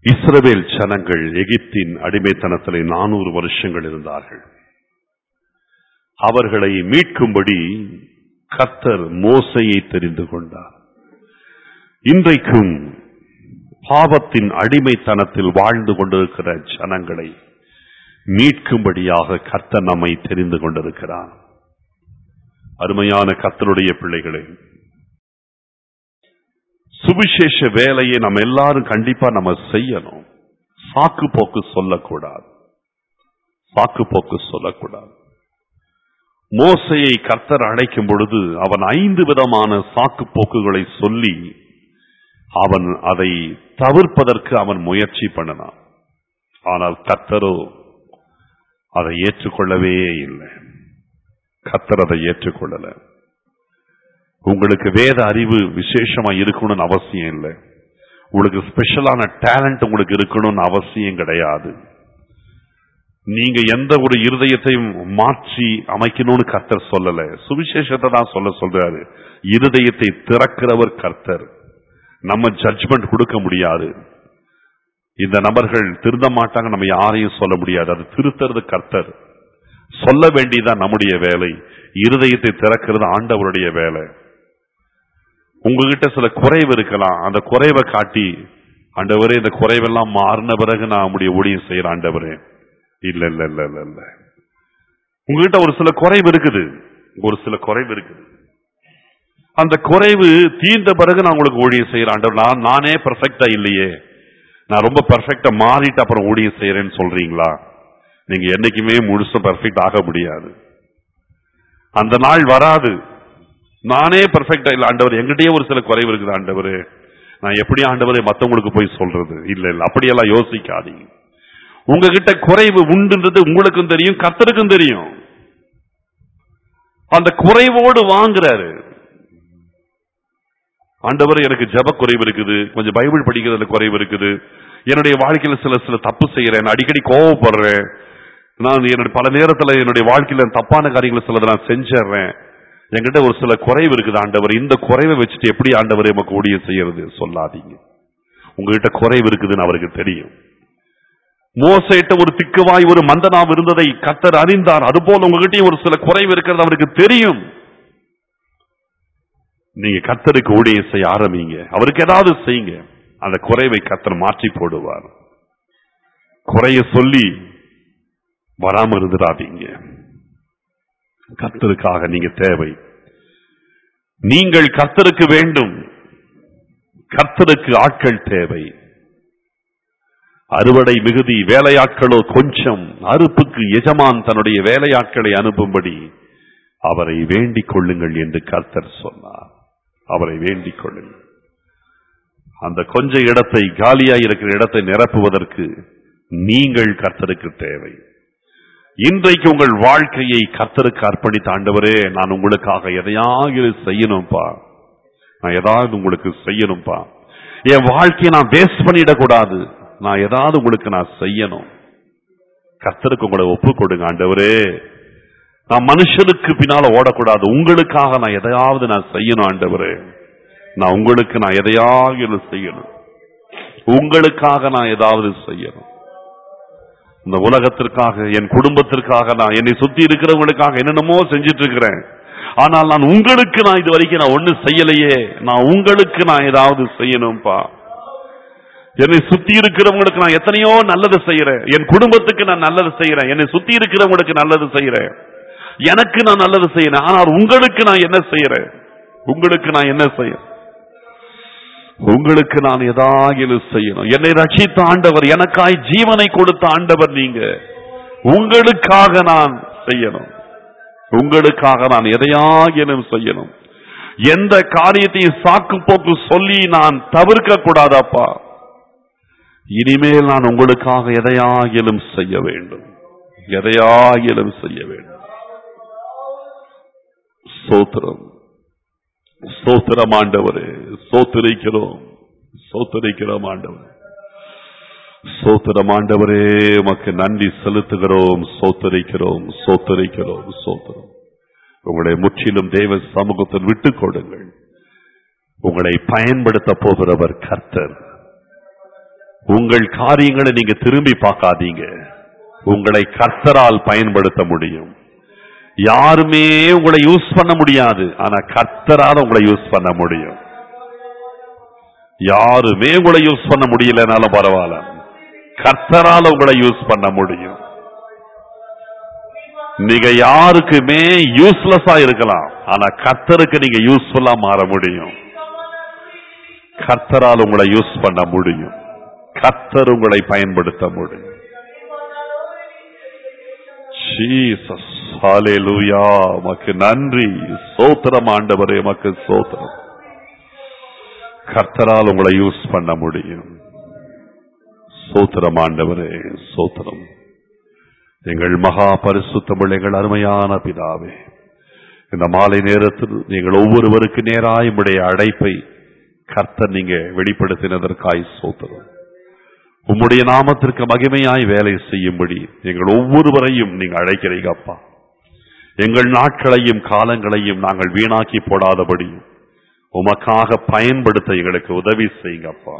இஸ்ரவேல் ஜனங்கள் எகிப்தின் அடிமைத்தனத்திலே நானூறு வருஷங்கள் இருந்தார்கள் அவர்களை மீட்கும்படி கர்த்தர் மோசையை தெரிந்து கொண்டார் இன்றைக்கும் பாவத்தின் அடிமைத்தனத்தில் வாழ்ந்து கொண்டிருக்கிற ஜனங்களை மீட்கும்படியாக கர்த்தர் நம்மை தெரிந்து கொண்டிருக்கிறார் அருமையான கர்த்தருடைய பிள்ளைகளே சுவிசேஷ வேலையை நம்ம எல்லாரும் கண்டிப்பா நம்ம செய்யணும் சாக்கு போக்கு சொல்லக்கூடாது சாக்கு போக்கு சொல்லக்கூடாது மோசையை கர்த்தர் அழைக்கும் பொழுது அவன் ஐந்து விதமான சாக்கு போக்குகளை சொல்லி அவன் அதை தவிர்ப்பதற்கு அவன் முயற்சி பண்ணினான் ஆனால் கர்த்தரோ அதை ஏற்றுக்கொள்ளவே இல்லை கர்த்தர் அதை ஏற்றுக்கொள்ளல உங்களுக்கு வேத அறிவு விசேஷமா இருக்கணும்னு அவசியம் இல்லை உங்களுக்கு ஸ்பெஷலான டேலண்ட் உங்களுக்கு இருக்கணும்னு அவசியம் கிடையாது நீங்க எந்த ஒரு இருதயத்தையும் மாற்றி அமைக்கணும்னு கர்த்தர் சொல்லல சுவிசேஷத்தை தான் சொல்ல சொல்றாரு இருதயத்தை திறக்கிறவர் கர்த்தர் நம்ம ஜட்ஜ்மெண்ட் கொடுக்க முடியாது இந்த நபர்கள் திருந்த மாட்டாங்க நம்ம யாரையும் சொல்ல முடியாது அது திருத்துறது கர்த்தர் சொல்ல வேண்டியதான் நம்முடைய வேலை இருதயத்தை திறக்கிறது ஆண்டவருடைய வேலை உங்ககிட்ட சில குறைவு இருக்கலாம் அந்த குறைவை காட்டி ஆண்டவரே இந்த குறைவெல்லாம் மாறின பிறகு நான் உடைய ஊழியம் செய்யறேன் ஆண்டவரே இல்ல இல்ல இல்ல இல்ல இல்ல உங்ககிட்ட ஒரு சில குறைவு இருக்குது ஒரு சில குறைவு இருக்குது அந்த குறைவு தீர்ந்த பிறகு நான் உங்களுக்கு ஊழியம் செய்யறேன் ஆண்டவர் நான் நானே பெர்ஃபெக்டா இல்லையே நான் ரொம்ப பெர்ஃபெக்டா மாறிட்டு அப்புறம் ஊழியம் செய்யறேன்னு சொல்றீங்களா நீங்க என்னைக்குமே முழுசும் பெர்ஃபெக்ட் ஆக முடியாது அந்த நாள் வராது நானே பெர்ஃபெக்டா இல்ல ஆண்டவர் எங்கிட்டயே ஒரு சில குறைவு இருக்குது ஆண்டவர் நான் எப்படி ஆண்டவரை மத்தவங்களுக்கு போய் சொல்றது இல்ல இல்ல அப்படியெல்லாம் யோசிக்காதீங்க உங்ககிட்ட குறைவு உண்டுன்றது உங்களுக்கும் தெரியும் கர்த்தருக்கும் தெரியும் அந்த குறைவோடு வாங்குறாரு ஆண்டவர் எனக்கு ஜப குறைவு இருக்குது கொஞ்சம் பைபிள் படிக்கிறதுல குறைவு இருக்குது என்னுடைய வாழ்க்கையில சில சில தப்பு செய்யறேன் அடிக்கடி கோவப்படுறேன் நான் என்னுடைய பல நேரத்துல என்னுடைய வாழ்க்கையில தப்பான காரியங்களை சிலதை நான் செஞ்சிடுறேன் என்கிட்ட ஒரு சில குறைவு இருக்குது ஆண்டவர் இந்த குறைவை வச்சுட்டு எப்படி ஆண்டவர் எமக்கு ஊழியம் செய்யறது சொல்லாதீங்க உங்ககிட்ட குறைவு இருக்குதுன்னு அவருக்கு தெரியும் மோசையிட்ட ஒரு திக்குவாய் ஒரு மந்தனாம் இருந்ததை கத்தர் அறிந்தார் அதுபோல உங்ககிட்டயும் ஒரு சில குறைவு இருக்கிறது அவருக்கு தெரியும் நீங்க கத்தருக்கு ஊழியம் செய்ய ஆரம்பிங்க அவருக்கு ஏதாவது செய்யுங்க அந்த குறைவை கத்தர் மாற்றி போடுவார் குறைய சொல்லி வராம இருந்துடாதீங்க கர்த்தருக்காக நீங்க தேவை நீங்கள் கர்த்தருக்கு வேண்டும் கர்த்தருக்கு ஆட்கள் தேவை அறுவடை மிகுதி வேலையாட்களோ கொஞ்சம் அறுப்புக்கு எஜமான் தன்னுடைய வேலையாட்களை அனுப்பும்படி அவரை வேண்டிக் கொள்ளுங்கள் என்று கர்த்தர் சொன்னார் அவரை வேண்டிக் கொள்ளுங்கள் அந்த கொஞ்ச இடத்தை காலியா இருக்கிற இடத்தை நிரப்புவதற்கு நீங்கள் கர்த்தருக்கு தேவை இன்றைக்கு உங்கள் வாழ்க்கையை கர்த்தருக்கு அர்ப்பணித்த ஆண்டவரே நான் உங்களுக்காக எதையாவது செய்யணும்பா நான் ஏதாவது உங்களுக்கு செய்யணும்பா என் வாழ்க்கையை நான் வேஸ்ட் பண்ணிடக்கூடாது நான் ஏதாவது உங்களுக்கு நான் செய்யணும் கர்த்தருக்கு உங்களை ஒப்பு கொடுங்க ஆண்டவரே நான் மனுஷனுக்கு பின்னால ஓடக்கூடாது உங்களுக்காக நான் எதையாவது நான் செய்யணும் ஆண்டவரே நான் உங்களுக்கு நான் எதையாவது செய்யணும் உங்களுக்காக நான் ஏதாவது செய்யணும் இந்த உலகத்திற்காக என் குடும்பத்திற்காக நான் என்னை சுத்தி இருக்கிறவங்களுக்காக என்னென்னமோ செஞ்சிட்டு இருக்கிறேன் ஆனால் நான் உங்களுக்கு நான் இது வரைக்கும் நான் ஒண்ணு செய்யலையே நான் உங்களுக்கு நான் ஏதாவது செய்யணும்பா என்னை சுத்தி இருக்கிறவங்களுக்கு நான் எத்தனையோ நல்லது செய்யறேன் என் குடும்பத்துக்கு நான் நல்லது செய்யறேன் என்னை சுத்தி இருக்கிறவங்களுக்கு நல்லது செய்யறேன் எனக்கு நான் நல்லது செய்யறேன் ஆனால் உங்களுக்கு நான் என்ன செய்யறேன் உங்களுக்கு நான் என்ன செய்யறேன் உங்களுக்கு நான் ஏதாவது செய்யணும் என்னை ரட்சித்த ஆண்டவர் எனக்காய் ஜீவனை கொடுத்த ஆண்டவர் நீங்க உங்களுக்காக நான் செய்யணும் உங்களுக்காக நான் எதையாகினும் செய்யணும் எந்த காரியத்தையும் சாக்கு போக்கு சொல்லி நான் தவிர்க்க கூடாதாப்பா இனிமேல் நான் உங்களுக்காக எதையாகிலும் செய்ய வேண்டும் எதையாகிலும் செய்ய வேண்டும் சோத்திரம் சோத்திரம் ஆண்டவரே சோத்திரிக்கிறோம் சோத்திரிக்கிறோம் ஆண்டவர் சோத்திரம் ஆண்டவரே உமக்கு நன்றி செலுத்துகிறோம் சோத்தரிக்கிறோம் சோத்தரிக்கிறோம் சோத்திரம் உங்களை முற்றிலும் தேவ சமூகத்தில் விட்டுக் கொடுங்கள் உங்களை பயன்படுத்த போகிறவர் கர்த்தர் உங்கள் காரியங்களை நீங்க திரும்பி பார்க்காதீங்க உங்களை கர்த்தரால் பயன்படுத்த முடியும் யாருமே உங்களை யூஸ் பண்ண முடியாது ஆனா கர்த்தரால உங்களை யூஸ் பண்ண முடியும் யாருமே உங்களை யூஸ் பண்ண முடியலனாலும் பரவாயில்ல கர்த்தரால உங்களை யூஸ் பண்ண முடியும் நீங்க யாருக்குமே யூஸ்லெஸ்ஸா இருக்கலாம் ஆனா கர்த்தருக்கு நீங்க யூஸ்ஃபுல்லா மாற முடியும் கர்த்தரால் உங்களை யூஸ் பண்ண முடியும் கர்த்தர் உங்களை பயன்படுத்த முடியும் ஜீசஸ் ஹalleluya உமக்கு நன்றி சோத்திரம் ஆண்டவரே உமக்கு சோத்திரம் கர்த்தரால் உங்களை யூஸ் பண்ண முடியும் சோத்திரம் ஆண்டவரே சோத்திரம் எங்கள் மகா பரிசுத்த பிள்ளைகள் அருமையான பிதாவே இந்த மாலை நேரத்தில் நீங்கள் ஒவ்வொருவருக்கு நேராய் உடைய அழைப்பை கர்த்தர் நீங்க வெளிப்படுத்தினதற்காய் சோத்திரம் உம்முடைய நாமத்திற்கு மகிமையாய் வேலை செய்யும்படி எங்கள் ஒவ்வொருவரையும் நீங்க அழைக்கிறீங்க அப்பா எங்கள் நாட்களையும் காலங்களையும் நாங்கள் வீணாக்கி போடாதபடி உமக்காக பயன்படுத்த எங்களுக்கு உதவி செய்யுங்க அப்பா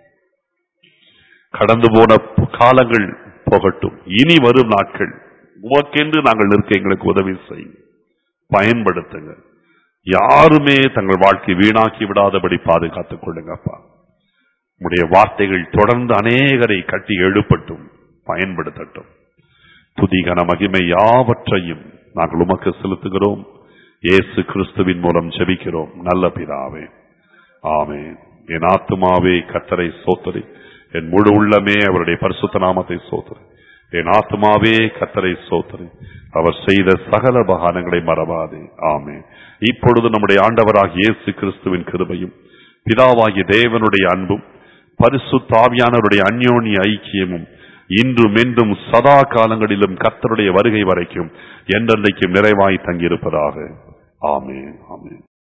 கடந்து போன காலங்கள் போகட்டும் இனி வரும் நாட்கள் உமக்கென்று நாங்கள் நிற்க எங்களுக்கு உதவி செய்யும் பயன்படுத்துங்க யாருமே தங்கள் வாழ்க்கை வீணாக்கி விடாதபடி பாதுகாத்துக் கொள்ளுங்கப்பா உடைய வார்த்தைகள் தொடர்ந்து அநேகரை கட்டி எழுப்பட்டும் பயன்படுத்தட்டும் துதிகன மகிமை யாவற்றையும் நாங்கள் உமக்கு செலுத்துகிறோம் இயேசு கிறிஸ்துவின் மூலம் ஜெபிக்கிறோம் நல்ல பிதாவே ஆமே என் ஆத்துமாவே கத்தரை சோத்தரி என் முழு உள்ளமே அவருடைய பரிசுத்த நாமத்தை சோத்தரி என் ஆத்மாவே கத்தரை சோத்தரி அவர் செய்த சகல பகானங்களை மறவாதே ஆமே இப்பொழுது நம்முடைய ஆண்டவராகிய இயேசு கிறிஸ்துவின் கிருபையும் பிதாவாகிய தேவனுடைய அன்பும் பரிசுத்தாவியானவருடைய அந்யோன்ய ஐக்கியமும் இன்றும் என்றும் சதா காலங்களிலும் கர்த்தருடைய வருகை வரைக்கும் என்றென்றைக்கும் நிறைவாய் தங்கியிருப்பதாக ஆமென் ஆமென்